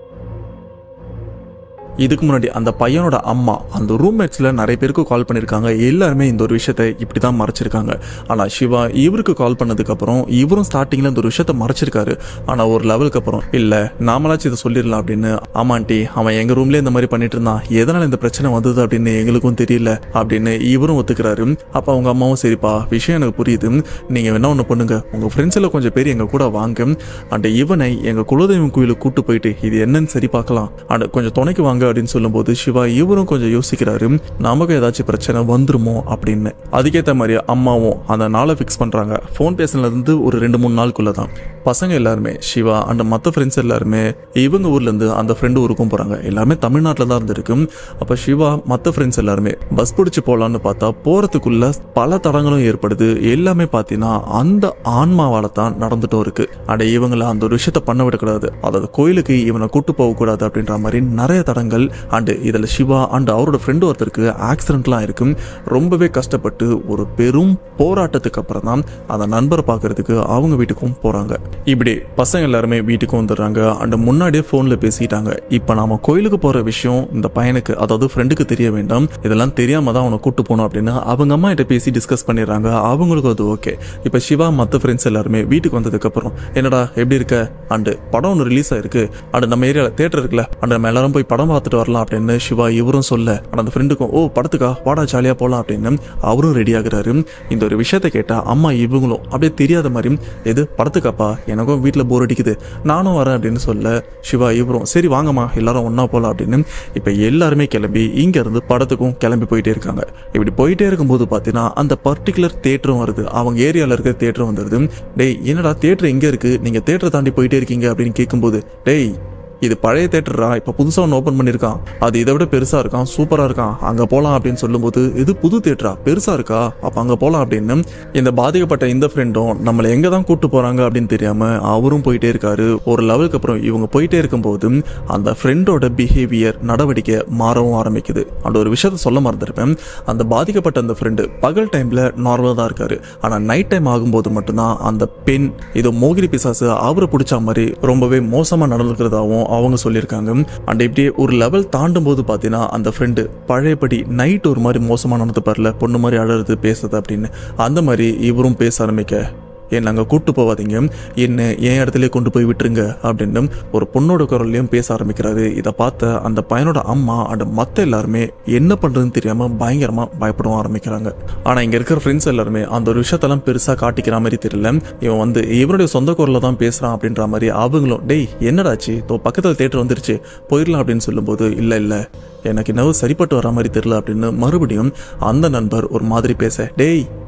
இதுக்கு முன்னாடி அந்த பையனோட அம்மா அந்த ரூம்மேட்ஸில் நிறைய பேருக்கு கால் பண்ணியிருக்காங்க எல்லாருமே இந்த ஒரு விஷயத்தை இப்படி தான் மறைச்சிருக்காங்க ஆனால் சிவா இவருக்கு கால் பண்ணதுக்கப்புறம் இவரும் ஸ்டார்டிங்கில் இந்த ஒரு விஷயத்த மறைச்சிருக்காரு ஆனால் ஒரு லெவலுக்கு அப்புறம் இல்லை நாமளாச்சும் இதை சொல்லிடலாம் அப்படின்னு ஆமாண்டி அவன் எங்கள் ரூம்லேயே இந்த மாதிரி பண்ணிட்டு இருந்தான் எதனால் இந்த பிரச்சனை வந்தது அப்படின்னு எங்களுக்கும் தெரியல அப்படின்னு இவரும் ஒத்துக்கிறாரு அப்போ அவங்க அம்மாவும் சரிப்பா விஷயம் எனக்கு புரியுது நீங்கள் என்ன ஒன்று பண்ணுங்க உங்கள் ஃப்ரெண்ட்ஸில் கொஞ்சம் பேர் எங்கள் கூட வாங்க அண்ட் இவனை எங்கள் குலதெய்வம் கோயிலுக்கு கூட்டு போயிட்டு இது என்னன்னு சரி பார்க்கலாம் அண்ட் கொஞ்சம் துணைக்கு வாங்க அப்படின்னு சொல்லும்போது சிவா இவரும் கொஞ்சம் யோசிக்கிறாரு நமக்கு ஏதாச்சும் பிரச்சனை வந்துருமோ அப்படின்னு அதுக்கேற்ற மாதிரி அம்மாவும் அந்த நாளை ஃபிக்ஸ் பண்றாங்க ஃபோன் பேசினதுல இருந்து ஒரு ரெண்டு மூணு நாளுக்குள்ள தான் பசங்க எல்லாருமே சிவா அண்ட் மற்ற ஃப்ரெண்ட்ஸ் எல்லாருமே இவங்க ஊர்ல இருந்து அந்த ஃப்ரெண்டு ஊருக்கும் போறாங்க எல்லாருமே தமிழ்நாட்டில் தான் இருந்திருக்கு அப்ப சிவா மற்ற ஃப்ரெண்ட்ஸ் எல்லாருமே பஸ் பிடிச்சு போலான்னு பார்த்தா போறதுக்குள்ள பல தடங்களும் ஏற்படுது எல்லாமே பார்த்தீங்கன்னா அந்த ஆன்மாவால தான் நடந்துட்டும் இருக்கு அட இவங்களை அந்த ஒரு விஷயத்த பண்ண விடக்கூடாது அதாவது கோயிலுக்கு இவனை கூட்டு போகக்கூடாது அப்படின்ற மாதிரி நிறைய தடங்கள் அண்டு இதில் சிவா அண்ட் அவரோட ஃப்ரெண்டு ஒருத்தருக்கு ஆக்சிடென்ட்லாம் இருக்கும் ரொம்பவே கஷ்டப்பட்டு ஒரு பெரும் போராட்டத்துக்கு அப்புறம் தான் அந்த நண்பரை பார்க்கறதுக்கு அவங்க வீட்டுக்கும் போகிறாங்க இப்படி பசங்க எல்லாருமே வீட்டுக்கும் வந்துடுறாங்க அண்ட் முன்னாடியே ஃபோனில் பேசிட்டாங்க இப்போ நாம கோயிலுக்கு போகிற விஷயம் இந்த பையனுக்கு அதாவது ஃப்ரெண்டுக்கு தெரிய வேண்டாம் இதெல்லாம் தெரியாம தான் அவனை கூட்டு போகணும் அப்படின்னு அவங்க அம்மா கிட்ட பேசி டிஸ்கஸ் பண்ணிடுறாங்க அவங்களுக்கும் அது ஓகே இப்போ சிவா மற்ற ஃப்ரெண்ட்ஸ் எல்லாருமே வீட்டுக்கு வந்ததுக்கப்புறம் என்னடா எப்படி இருக்க அண்டு படம் ஒன்று ரிலீஸ் ஆயிருக்கு அண்ட் நம்ம ஏரியாவில் தேட்டர் இருக்குல்ல அண்ட் நம்ம எல்லாரும் போய் படம் பார்த்துட்டு வரலாம் அப்படின்னு சிவா இவரும் சொல்ல ஆனால் அந்த ஃப்ரெண்டுக்கும் ஓ படத்துக்கா வாடா ஜாலியாக போகலாம் அப்படின்னு அவரும் ரெடி ஆகுறாரு இந்த ஒரு விஷயத்தை கேட்டால் அம்மா இவங்களும் அப்படியே தெரியாத மாதிரி எது படத்துக்காப்பா எனக்கும் வீட்டில் போர் அடிக்குது நானும் வரேன் அப்படின்னு சொல்ல சிவா இவரும் சரி வாங்கம்மா எல்லாரும் ஒன்றா போகலாம் அப்படின்னு இப்போ எல்லாருமே கிளம்பி இங்கேருந்து படத்துக்கும் கிளம்பி போயிட்டே இருக்காங்க இப்படி போயிட்டே இருக்கும்போது பார்த்தீங்கன்னா அந்த பர்டிகுலர் தேட்டரும் வருது அவங்க ஏரியாவில் இருக்கிற தேட்டரும் வந்துடுது டேய் என்னடா தேட்டர் எங்கே இருக்குது நீங்கள் தேட்டரை தாண்டி போயிட்டே இருக்கீங்க அப்படின்னு கேட்கும்போது டேய் இது பழைய தேட்டரா இப்போ புதுசாக ஒன்று ஓப்பன் பண்ணியிருக்கான் அது இதை விட பெருசாக இருக்கான் சூப்பராக இருக்கான் அங்கே போகலாம் அப்படின்னு சொல்லும்போது இது புது தேட்டரா பெருசாக இருக்கா அப்போ அங்கே போகலாம் அப்படின்னு இந்த பாதிக்கப்பட்ட இந்த ஃப்ரெண்டும் நம்மளை எங்கே தான் கூட்டு போகிறாங்க அப்படின்னு தெரியாமல் அவரும் போயிட்டே இருக்காரு ஒரு லெவலுக்கு அப்புறம் இவங்க போயிட்டே இருக்கும்போது அந்த ஃப்ரெண்டோட பிஹேவியர் நடவடிக்கை மாறவும் ஆரம்பிக்குது அந்த ஒரு விஷயத்த சொல்ல மறந்துருப்பேன் அந்த பாதிக்கப்பட்ட அந்த ஃப்ரெண்டு பகல் டைமில் நார்மலாக தான் இருக்காரு ஆனால் நைட் டைம் ஆகும்போது மட்டும்தான் அந்த பெண் இதோ மோகிரி பிசாசு அவரை பிடிச்ச மாதிரி ரொம்பவே மோசமாக நடந்துக்கிறதாவும் அவங்க சொல்லியிருக்காங்க அண்ட் இப்படியே ஒரு லெவல் தாண்டும் போது பார்த்தீங்கன்னா அந்த ஃப்ரெண்டு பழையபடி நைட் ஒரு மாதிரி மோசமாக நடந்துப்பார்ல பொண்ணு மாதிரி அழறது பேசுறது அப்படின்னு அந்த மாதிரி இவரும் பேச ஆரம்பிக்க என்னை அங்கே கூட்டு போவாதீங்க என்ன என் இடத்துல கொண்டு போய் விட்டுருங்க அப்படின்னு ஒரு பொண்ணோட குரல்லையும் பேச ஆரம்பிக்கிறாரு இதை பார்த்த அந்த பையனோட அம்மா அண்ட் மற்ற எல்லாருமே என்ன பண்ணுறதுன்னு தெரியாமல் பயங்கரமாக பயப்படவும் ஆரம்பிக்கிறாங்க ஆனால் இங்கே இருக்கிற ஃப்ரெண்ட்ஸ் எல்லாருமே அந்த ஒரு விஷயத்தெல்லாம் பெருசாக காட்டிக்கிற மாதிரி தெரியல இவன் வந்து இவனுடைய சொந்த குரலில் தான் பேசுகிறான் அப்படின்ற மாதிரி அவங்களும் டேய் என்னடாச்சு தோ பக்கத்தில் தேட்டர் வந்துருச்சு போயிடலாம் அப்படின்னு சொல்லும்போது இல்லை இல்லை எனக்கு இன்னும் சரிப்பட்டு வர மாதிரி தெரியல அப்படின்னு மறுபடியும் அந்த நண்பர் ஒரு மாதிரி பேச டேய்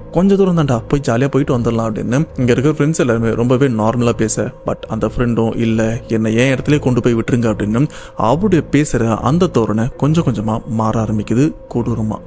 கொஞ்ச தூரம் தான்டா போய் ஜாலியாக போயிட்டு வந்துடலாம் அப்படின்னு இங்கே இருக்கிற ஃப்ரெண்ட்ஸ் எல்லாருமே ரொம்பவே நார்மலாக பேச பட் அந்த ஃப்ரெண்டும் இல்லை என்னை என் இடத்துல கொண்டு போய் விட்டுருங்க அப்படின்னு அவருடைய பேசுகிற அந்த தோரணை கொஞ்சம் கொஞ்சமாக மாற ஆரம்பிக்குது கொடூரமாக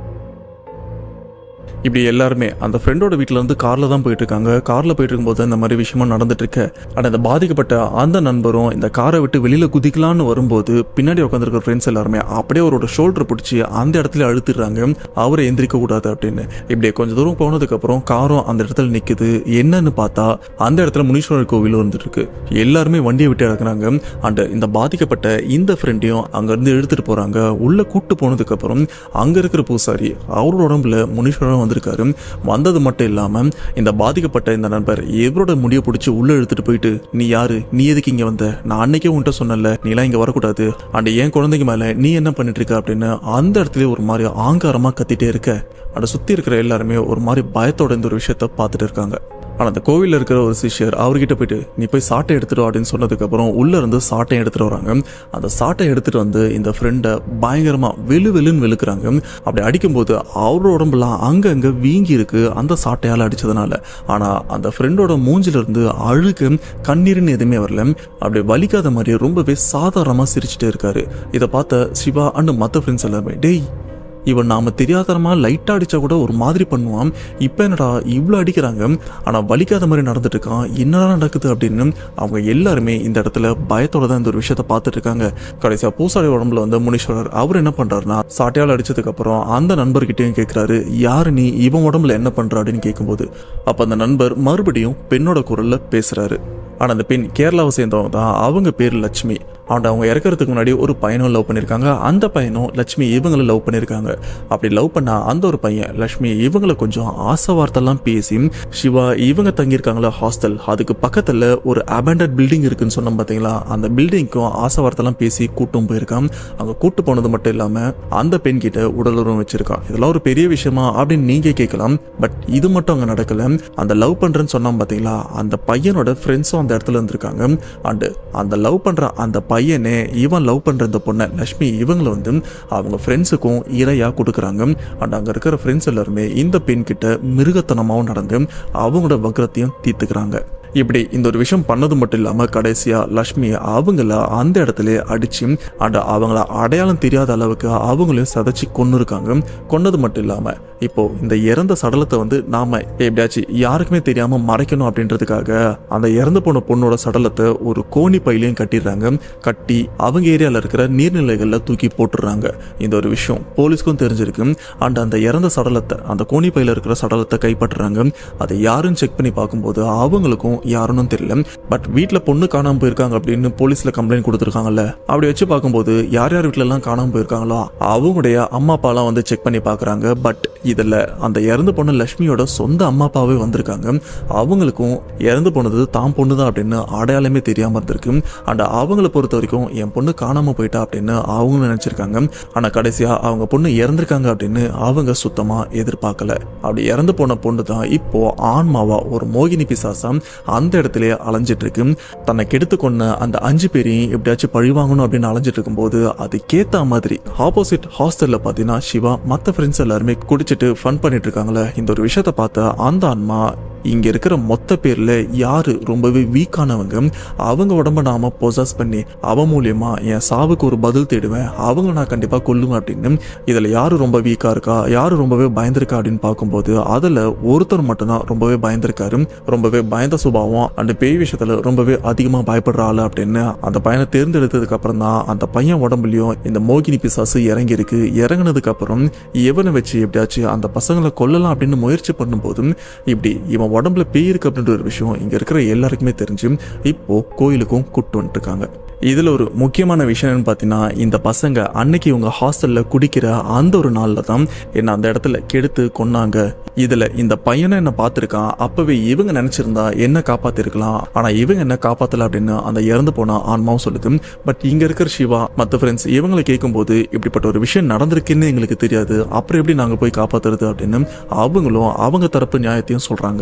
இப்படி எல்லாருமே அந்த ஃப்ரெண்டோட வீட்டில் இருந்து காரில் தான் போயிட்டு இருக்காங்க காரில் போயிட்டு இருக்கும்போது இந்த மாதிரி விஷயமா நடந்துட்டு இருக்கு ஆனால் இந்த பாதிக்கப்பட்ட அந்த நண்பரும் இந்த காரை விட்டு வெளியில் குதிக்கலான்னு வரும்போது பின்னாடி உட்காந்துருக்க ஃப்ரெண்ட்ஸ் எல்லாருமே அப்படியே அவரோட ஷோல்டர் பிடிச்சி அந்த இடத்துல அழுத்திடுறாங்க அவரை எந்திரிக்க கூடாது அப்படின்னு இப்படி கொஞ்சம் தூரம் போனதுக்கப்புறம் காரும் அந்த இடத்துல நிற்குது என்னன்னு பார்த்தா அந்த இடத்துல முனீஸ்வரர் கோவில் வந்துட்டு இருக்கு எல்லாருமே வண்டியை விட்டு இறக்குறாங்க அண்ட் இந்த பாதிக்கப்பட்ட இந்த ஃப்ரெண்டையும் அங்கேருந்து எடுத்துட்டு போறாங்க உள்ள கூட்டு போனதுக்கப்புறம் அங்கே இருக்கிற பூசாரி அவரோட உடம்புல முனீஸ்வரன் வந்திருக்காரு வந்தது மட்டும் இல்லாம இந்த பாதிக்கப்பட்ட இந்த நண்பர் இவரோட முடியை பிடிச்சி உள்ள எடுத்துட்டு போயிட்டு நீ யாரு நீ எதுக்கு இங்க வந்த நான் அன்னைக்கே உன்கிட்ட சொன்னல நீ எல்லாம் இங்க வரக்கூடாது அண்ட் என் குழந்தைங்க மேல நீ என்ன பண்ணிட்டு இருக்க அப்படின்னு அந்த இடத்துல ஒரு மாதிரி ஆங்காரமா கத்திட்டே இருக்க அட சுத்தி இருக்கிற எல்லாருமே ஒரு மாதிரி பயத்தோட இந்த ஒரு விஷயத்த பார்த்துட்டு இருக்காங்க ஆனால் அந்த கோவிலில் இருக்கிற ஒரு சிஷ்யர் அவர்கிட்ட போயிட்டு நீ போய் சாட்டை எடுத்துட்டு வா அப்படின்னு சொன்னதுக்கப்புறம் உள்ளே இருந்து சாட்டை எடுத்துட்டு வராங்க அந்த சாட்டை எடுத்துட்டு வந்து இந்த ஃப்ரெண்டை பயங்கரமாக வெளு வெளுன்னு வெளுக்கிறாங்க அப்படி அடிக்கும்போது அவரோட உடம்புலாம் அங்கங்கே வீங்கி இருக்கு அந்த சாட்டையால் அடிச்சதுனால ஆனால் அந்த ஃப்ரெண்டோட மூஞ்சில இருந்து அழுகு கண்ணீர்னு எதுவுமே வரல அப்படி வலிக்காத மாதிரி ரொம்பவே சாதாரணமாக சிரிச்சுட்டே இருக்காரு இதை பார்த்த சிவா அண்ட் மற்ற ஃப்ரெண்ட்ஸ் எல்லாமே டேய் இவன் நாம தெரியாதனமா லைட்டா அடிச்சா கூட ஒரு மாதிரி பண்ணுவான் இப்போ என்னடா இவ்வளோ அடிக்கிறாங்க ஆனா வலிக்காத மாதிரி நடந்துட்டு இருக்கான் என்னடா நடக்குது அப்படின்னு அவங்க எல்லாருமே இந்த இடத்துல பயத்தோட தான் இந்த ஒரு விஷயத்த பார்த்துட்டு இருக்காங்க கடைசியா பூசாரி உடம்புல வந்து முனீஸ்வரர் அவர் என்ன பண்றாருன்னா சாட்டையால் அடிச்சதுக்கு அப்புறம் அந்த நண்பர்கிட்டயும் கேட்கிறாரு யாரு நீ இவன் உடம்புல என்ன பண்ற அப்படின்னு கேட்கும்போது அப்ப அந்த நண்பர் மறுபடியும் பெண்ணோட குரல்ல பேசுறாரு ஆனால் அந்த பெண் கேரளாவை சேர்ந்தவங்க தான் அவங்க பேர் லட்சுமி அண்ட் அவங்க இறக்கறதுக்கு முன்னாடி ஒரு பையனும் லவ் பண்ணியிருக்காங்க அந்த பையனும் லட்சுமி இவங்களை லவ் பண்ணியிருக்காங்க அப்படி லவ் பண்ண அந்த ஒரு பையன் லட்சுமி இவங்களை கொஞ்சம் ஆசை வார்த்தைலாம் பேசி சிவா இவங்க தங்கியிருக்காங்களா ஹாஸ்டல் அதுக்கு பக்கத்தில் ஒரு அபேண்டட் பில்டிங் இருக்குன்னு சொன்னோம் பார்த்தீங்களா அந்த பில்டிங்க்கும் ஆசை வார்த்தைலாம் பேசி கூட்டும் போயிருக்கான் அங்கே கூட்டு போனது மட்டும் இல்லாமல் அந்த பெண் கிட்ட உடலுறவு வச்சிருக்கான் இதெல்லாம் ஒரு பெரிய விஷயமா அப்படின்னு நீங்க கேட்கலாம் பட் இது மட்டும் அங்கே நடக்கல அந்த லவ் பண்றேன்னு சொன்னோம் பார்த்தீங்களா அந்த பையனோட ஃப்ரெண்ட்ஸும் அந்த இடத்துல இருந்திருக்காங்க அண்டு அந்த லவ் பண்ற அந்த பையனே இவன் லவ் பண்ற இந்த பொண்ணை லட்சுமி இவங்களை வந்து அவங்க ஃப்ரெண்ட்ஸுக்கும் இரையா கொடுக்குறாங்க அண்ட் அங்க இருக்கிற ஃப்ரெண்ட்ஸ் எல்லாருமே இந்த பெண் கிட்ட மிருகத்தனமாகவும் நடந்து அவங்களோட வக்ரத்தையும் தீர்த்துக்கிறாங்க இப்படி இந்த ஒரு விஷயம் பண்ணது மட்டும் இல்லாம கடைசியா லக்ஷ்மி அவங்கள அந்த இடத்துல அடிச்சு அண்ட் அவங்கள அடையாளம் தெரியாத அளவுக்கு அவங்களையும் சதைச்சு கொன்னு இருக்காங்க கொன்னது மட்டும் இல்லாம இப்போ இந்த இறந்த சடலத்தை வந்து நாம எப்படியாச்சும் யாருக்குமே தெரியாம மறைக்கணும் அப்படின்றதுக்காக அந்த இறந்து போன பொண்ணோட சடலத்தை ஒரு கோணி பையிலையும் கட்டிடுறாங்க கட்டி அவங்க ஏரியால இருக்கிற நீர்நிலைகள்ல தூக்கி போட்டுடுறாங்க இந்த ஒரு விஷயம் போலீஸ்க்கும் தெரிஞ்சிருக்கு அண்ட் அந்த இறந்த சடலத்தை அந்த கோணி பையில இருக்கிற சடலத்தை கைப்பற்றுறாங்க அதை யாருன்னு செக் பண்ணி பார்க்கும்போது அவங்களுக்கும் யாருன்னு தெரியல பட் வீட்டில் பொண்ணு காணாம போயிருக்காங்க அப்படின்னு போலீஸ்ல கம்ப்ளைண்ட் கொடுத்துருக்காங்கல்ல அப்படி வச்சு பார்க்கும்போது யார் யார் வீட்ல எல்லாம் காணாம போயிருக்காங்களோ அவங்களுடைய அம்மா அப்பாலாம் வந்து செக் பண்ணி பார்க்கறாங்க பட் இதில் அந்த இறந்து போன லட்சுமியோட சொந்த அம்மா அப்பாவே வந்திருக்காங்க அவங்களுக்கும் இறந்து போனது தான் பொண்ணு தான் அப்படின்னு அடையாளமே தெரியாம இருந்திருக்கு அண்ட் அவங்கள பொறுத்த வரைக்கும் என் பொண்ணு காணாம போயிட்டா அப்படின்னு அவங்க நினைச்சிருக்காங்க ஆனா கடைசியா அவங்க பொண்ணு இறந்திருக்காங்க அப்படின்னு அவங்க சுத்தமா எதிர்பார்க்கல அப்படி இறந்து போன பொண்ணு தான் இப்போ ஆன்மாவா ஒரு மோகினி பிசாசா அந்த இடத்துல அலைஞ்சிட்டு இருக்கு தன்னை கெடுத்து கொண்ட அந்த அஞ்சு பேரையும் எப்படியாச்சும் பழி வாங்கணும் அப்படின்னு அலைஞ்சிட்டு இருக்கும்போது அதுக்கேத்த மாதிரி ஆப்போசிட் ஹாஸ்டல்ல பாத்தீங்கன்னா சிவா மத்த ஃப்ரெண்ட்ஸ் எல்லாருமே குடிச்சிட்டு ஃபன் பண்ணிட்டு இருக்காங்களே இந்த ஒரு விஷயத்த பார்த்த அந்த ஆன்மா இங்க இருக்கிற மொத்த பேர்ல யாரு ரொம்பவே வீக்கானவங்க அவங்க உடம்ப நாம பொசஸ் பண்ணி அவ மூலியமா என் சாவுக்கு ஒரு பதில் தேடுவேன் அவங்க நான் கண்டிப்பா கொல்லுவேன் அப்படின்னு இதுல யாரு ரொம்ப வீக்கா இருக்கா யாரு ரொம்பவே பயந்திருக்கா அப்படின்னு பார்க்கும்போது அதுல ஒருத்தர் மட்டும்தான் ரொம்பவே பயந்திருக்காரு ரொம்பவே பயந்த சுபாவம் அந்த பேய் விஷயத்துல ரொம்பவே அதிகமா பயப்படுற ஆளு அப்படின்னு அந்த பையனை தேர்ந்தெடுத்ததுக்கு அப்புறம் தான் அந்த பையன் உடம்புலயும் இந்த மோகினி பிசாசு இறங்கி இருக்கு இறங்குனதுக்கு அப்புறம் இவனை வச்சு எப்படியாச்சும் அந்த பசங்களை கொல்லலாம் அப்படின்னு முயற்சி பண்ணும்போதும் இப்படி இவன் உடம்புல பேய் இருக்கு அப்படின்ற ஒரு விஷயம் இங்க இருக்கிற எல்லாருக்குமே தெரிஞ்சு இப்போ கோயிலுக்கும் கூட்டு வந்துட்டு இருக்காங்க இதுல ஒரு முக்கியமான விஷயம் என்னன்னு பார்த்தீங்கன்னா இந்த பசங்க அன்னைக்கு இவங்க ஹாஸ்டல்ல குடிக்கிற அந்த ஒரு நாள்ல தான் என்ன அந்த இடத்துல கெடுத்து கொன்னாங்க இதுல இந்த பையனை என்ன பார்த்திருக்கான் அப்பவே இவங்க நினைச்சிருந்தா என்ன காப்பாத்திருக்கலாம் ஆனா இவங்க என்ன காப்பாத்தல அப்படின்னு அந்த இறந்து போன ஆன்மாவும் சொல்லுது பட் இங்க இருக்கிற சிவா மத்த ஃப்ரெண்ட்ஸ் இவங்களை கேட்கும்போது இப்படிப்பட்ட ஒரு விஷயம் நடந்திருக்குன்னு எங்களுக்கு தெரியாது அப்புறம் எப்படி நாங்க போய் காப்பாத்துறது அப்படின்னு அவங்களும் அவங்க தரப்பு நியாயத்தையும் சொல்றாங்க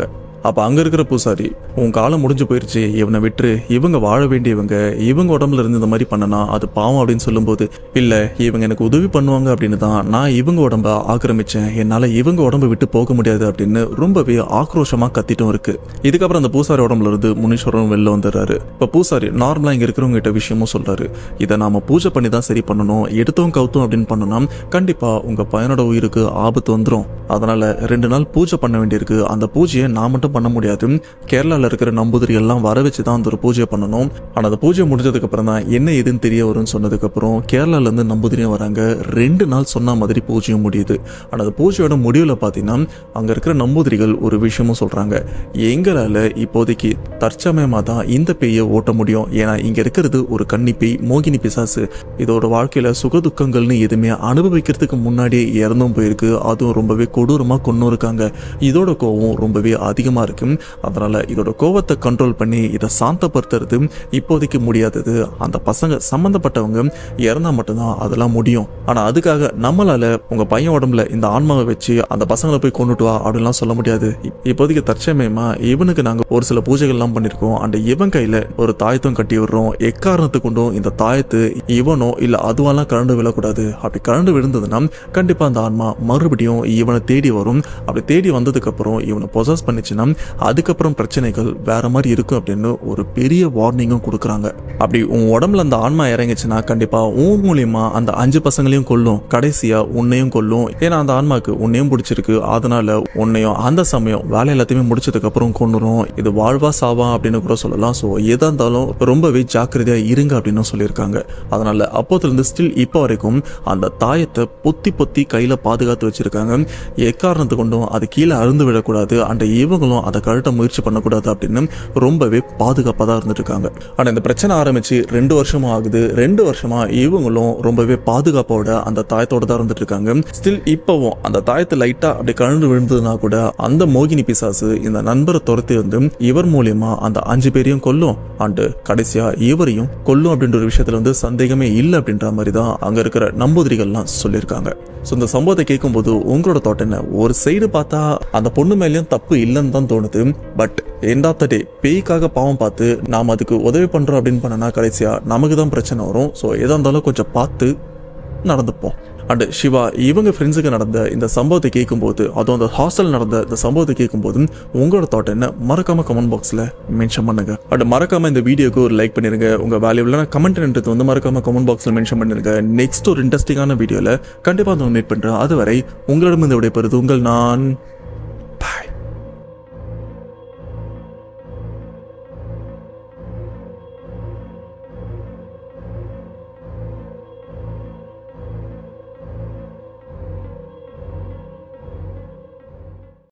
அப்ப அங்க இருக்கிற பூசாரி உன் காலம் முடிஞ்சு போயிருச்சு இவனை விட்டுரு இவங்க வாழ வேண்டியவங்க இவங்க உடம்புல இருந்து இந்த மாதிரி பண்ணனா அது பாவம் அப்படின்னு சொல்லும்போது இல்ல இவங்க எனக்கு உதவி பண்ணுவாங்க அப்படின்னு தான் நான் இவங்க உடம்ப ஆக்கிரமிச்சேன் என்னால இவங்க உடம்ப விட்டு போக முடியாது அப்படின்னு ரொம்பவே ஆக்ரோஷமா கத்திட்டும் இருக்கு இதுக்கப்புறம் அந்த பூசாரி உடம்புல இருந்து முனீஸ்வரன் வெளில வந்துடுறாரு இப்ப பூசாரி நார்மலா இங்க இருக்கிறவங்க கிட்ட விஷயமும் சொல்றாரு இதை நாம பூஜை பண்ணி தான் சரி பண்ணணும் எடுத்தோம் கவுத்தோம் அப்படின்னு பண்ணோம்னா கண்டிப்பா உங்க பையனோட உயிருக்கு ஆபத்து வந்துடும் அதனால ரெண்டு நாள் பூஜை பண்ண வேண்டியிருக்கு அந்த பூஜையை நான் மட்டும் பண்ண முடியாது கேரளால இருக்கிற நம்பூதிரி எல்லாம் வர வச்சு தான் அந்த ஒரு பூஜையை பண்ணணும் ஆனா அந்த பூஜை முடிஞ்சதுக்கு அப்புறம் தான் என்ன ஏதுன்னு தெரிய வரும்னு சொன்னதுக்கு அப்புறம் கேரளால இருந்து நம்பூதிரியும் வராங்க ரெண்டு நாள் சொன்ன மாதிரி பூஜையும் முடியுது ஆனா அந்த பூஜையோட முடிவுல பாத்தீங்கன்னா அங்க இருக்கிற நம்பூதிரிகள் ஒரு விஷயமும் சொல்றாங்க எங்களால இப்போதைக்கு தற்சமயமா தான் இந்த பேயை ஓட்ட முடியும் ஏன்னா இங்க இருக்கிறது ஒரு கன்னி பேய் மோகினி பிசாசு இதோட வாழ்க்கையில சுகதுக்கங்கள்னு எதுவுமே அனுபவிக்கிறதுக்கு முன்னாடியே இறந்தும் போயிருக்கு அதுவும் ரொம்பவே கொடூரமா கொண்டு இருக்காங்க இதோட கோவம் ரொம்பவே அதிகமா இருக்கு அதனால இதோட கோவத்தை கண்ட்ரோல் பண்ணி இதை சாந்தப்படுத்துறது இப்போதைக்கு முடியாதது அந்த பசங்க சம்பந்தப்பட்டவங்க இறந்தா மட்டும்தான் அதெல்லாம் முடியும் ஆனா அதுக்காக நம்மளால உங்க பையன் உடம்புல இந்த ஆன்மாவை வச்சு அந்த பசங்களை போய் கொண்டுட்டு வா அப்படின்லாம் சொல்ல முடியாது இப்- இப்போதைக்கு தற்சமயமா இவனுக்கு நாங்க ஒரு சில பூஜைகள் எல்லாம் பண்ணிருக்கோம் அண்ட் இவன் கையில ஒரு தாயத்தும் கட்டி விடுறோம் எக்காரணத்து கொண்டும் இந்த தாயத்து இவனோ இல்ல அதுவெல்லாம் கரண்டு விழக்கூடாது அப்படி கரண்டு விழுந்ததுன்னா கண்டிப்பா அந்த ஆன்மா மறுபடியும் இவனை தேடி வரும் அப்படி தேடி வந்ததுக்கு அப்புறம் இவனை பொசஸ் பண்ணிச்சுன்னா அதுக்கப்புறம் பிரச்சனைகள் வேற மாதிரி இருக்கும் அப்படின்னு ஒரு பெரிய வார்னிங்கும் கொடுக்குறாங்க அப்படி உன் உடம்புல அந்த ஆன்மா இறங்குச்சுன்னா கண்டிப்பா உன் மூலியமா அந்த அஞ்சு பசங்களையும் கொல்லும் கடைசியா உன்னையும் கொல்லும் ஏன்னா அந்த ஆன்மாக்கு உன்னையும் பிடிச்சிருக்கு அதனால உன்னையும் அந்த சமயம் வேலை எல்லாத்தையுமே முடிச்சதுக்கு அப்புறம் கொண்டுரும் இது வாழ்வா சாவா அப்படின்னு கூட சொல்லலாம் ஸோ எதா இருந்தாலும் ரொம்பவே ஜாக்கிரதையா இருங்க அப்படின்னு சொல்லியிருக்காங்க அதனால அப்போதுல இருந்து ஸ்டில் இப்போ வரைக்கும் அந்த தாயத்தை பொத்தி பொத்தி கையில பாதுகாத்து வச்சிருக்காங்க எக்காரணத்து கொண்டும் அது கீழே அருந்து விடக்கூடாது அண்ட் இவங்களும் அதை கழட்ட முயற்சி பண்ணக்கூடாது அப்படின்னு ரொம்பவே பாதுகாப்பாக தான் இருந்துட்டு இருக்காங்க ஆனா இந்த பிரச்சனை ஆரம்பிச்சு ரெண்டு வருஷமா ஆகுது ரெண்டு வருஷமா இவங்களும் ரொம்பவே பாதுகாப்போட அந்த தாயத்தோட தான் இருந்துட்டு இருக்காங்க ஸ்டில் இப்பவும் அந்த தாயத்தை லைட்டா அப்படி கழண்டு விழுந்ததுன்னா கூட அந்த மோகினி பிசாசு இந்த நண்பரை துரத்தி வந்து இவர் மூலியமா அந்த அஞ்சு பேரையும் கொல்லும் அண்டு கடைசியா இவரையும் கொல்லும் அப்படின்ற ஒரு விஷயத்துல வந்து சந்தேகமே இல்லை அப்படின்ற மாதிரி தான் அங்க இருக்கிற நம்பூதிரிகள்லாம் சொல்லியிருக்காங்க ஸோ இந்த சம்பவத்தை கேட்கும்போது உங்களோட தாட் என்ன ஒரு சைடு பார்த்தா அந்த பொண்ணு மேலேயும் தப்பு இல்லைன்னு தான் தோணுது but end of the day பேய்க்காக பாவம் பார்த்து நாம் அதுக்கு உதவி பண்றோம் அப்படின்னு பண்ணனா கடைசியா நமக்கு தான் பிரச்சனை வரும் ஸோ எதா இருந்தாலும் கொஞ்சம் பார்த்து நடந்துப்போம் அண்ட் சிவா இவங்க ஃப்ரெண்ட்ஸுக்கு நடந்த இந்த சம்பவத்தை கேட்கும்போது அதுவும் அந்த ஹாஸ்டல் நடந்த இந்த சம்பவத்தை கேட்கும்போது உங்களோட தாட் என்ன மறக்காம கமெண்ட் பாக்ஸ்ல மென்ஷன் பண்ணுங்க அண்ட் மறக்காம இந்த வீடியோக்கு ஒரு லைக் பண்ணிருங்க உங்க வேல்யூபிளான கமெண்ட் வந்து மறக்காம கமெண்ட் பாக்ஸ்ல மென்ஷன் பண்ணிருங்க நெக்ஸ்ட் ஒரு இன்ட்ரெஸ்டிங்கான வீடியோல கண்டிப்பா வந்து மீட் பண்றேன் அதுவரை உங்களிடம் இந்த விடைபெறுது உங்கள் நான்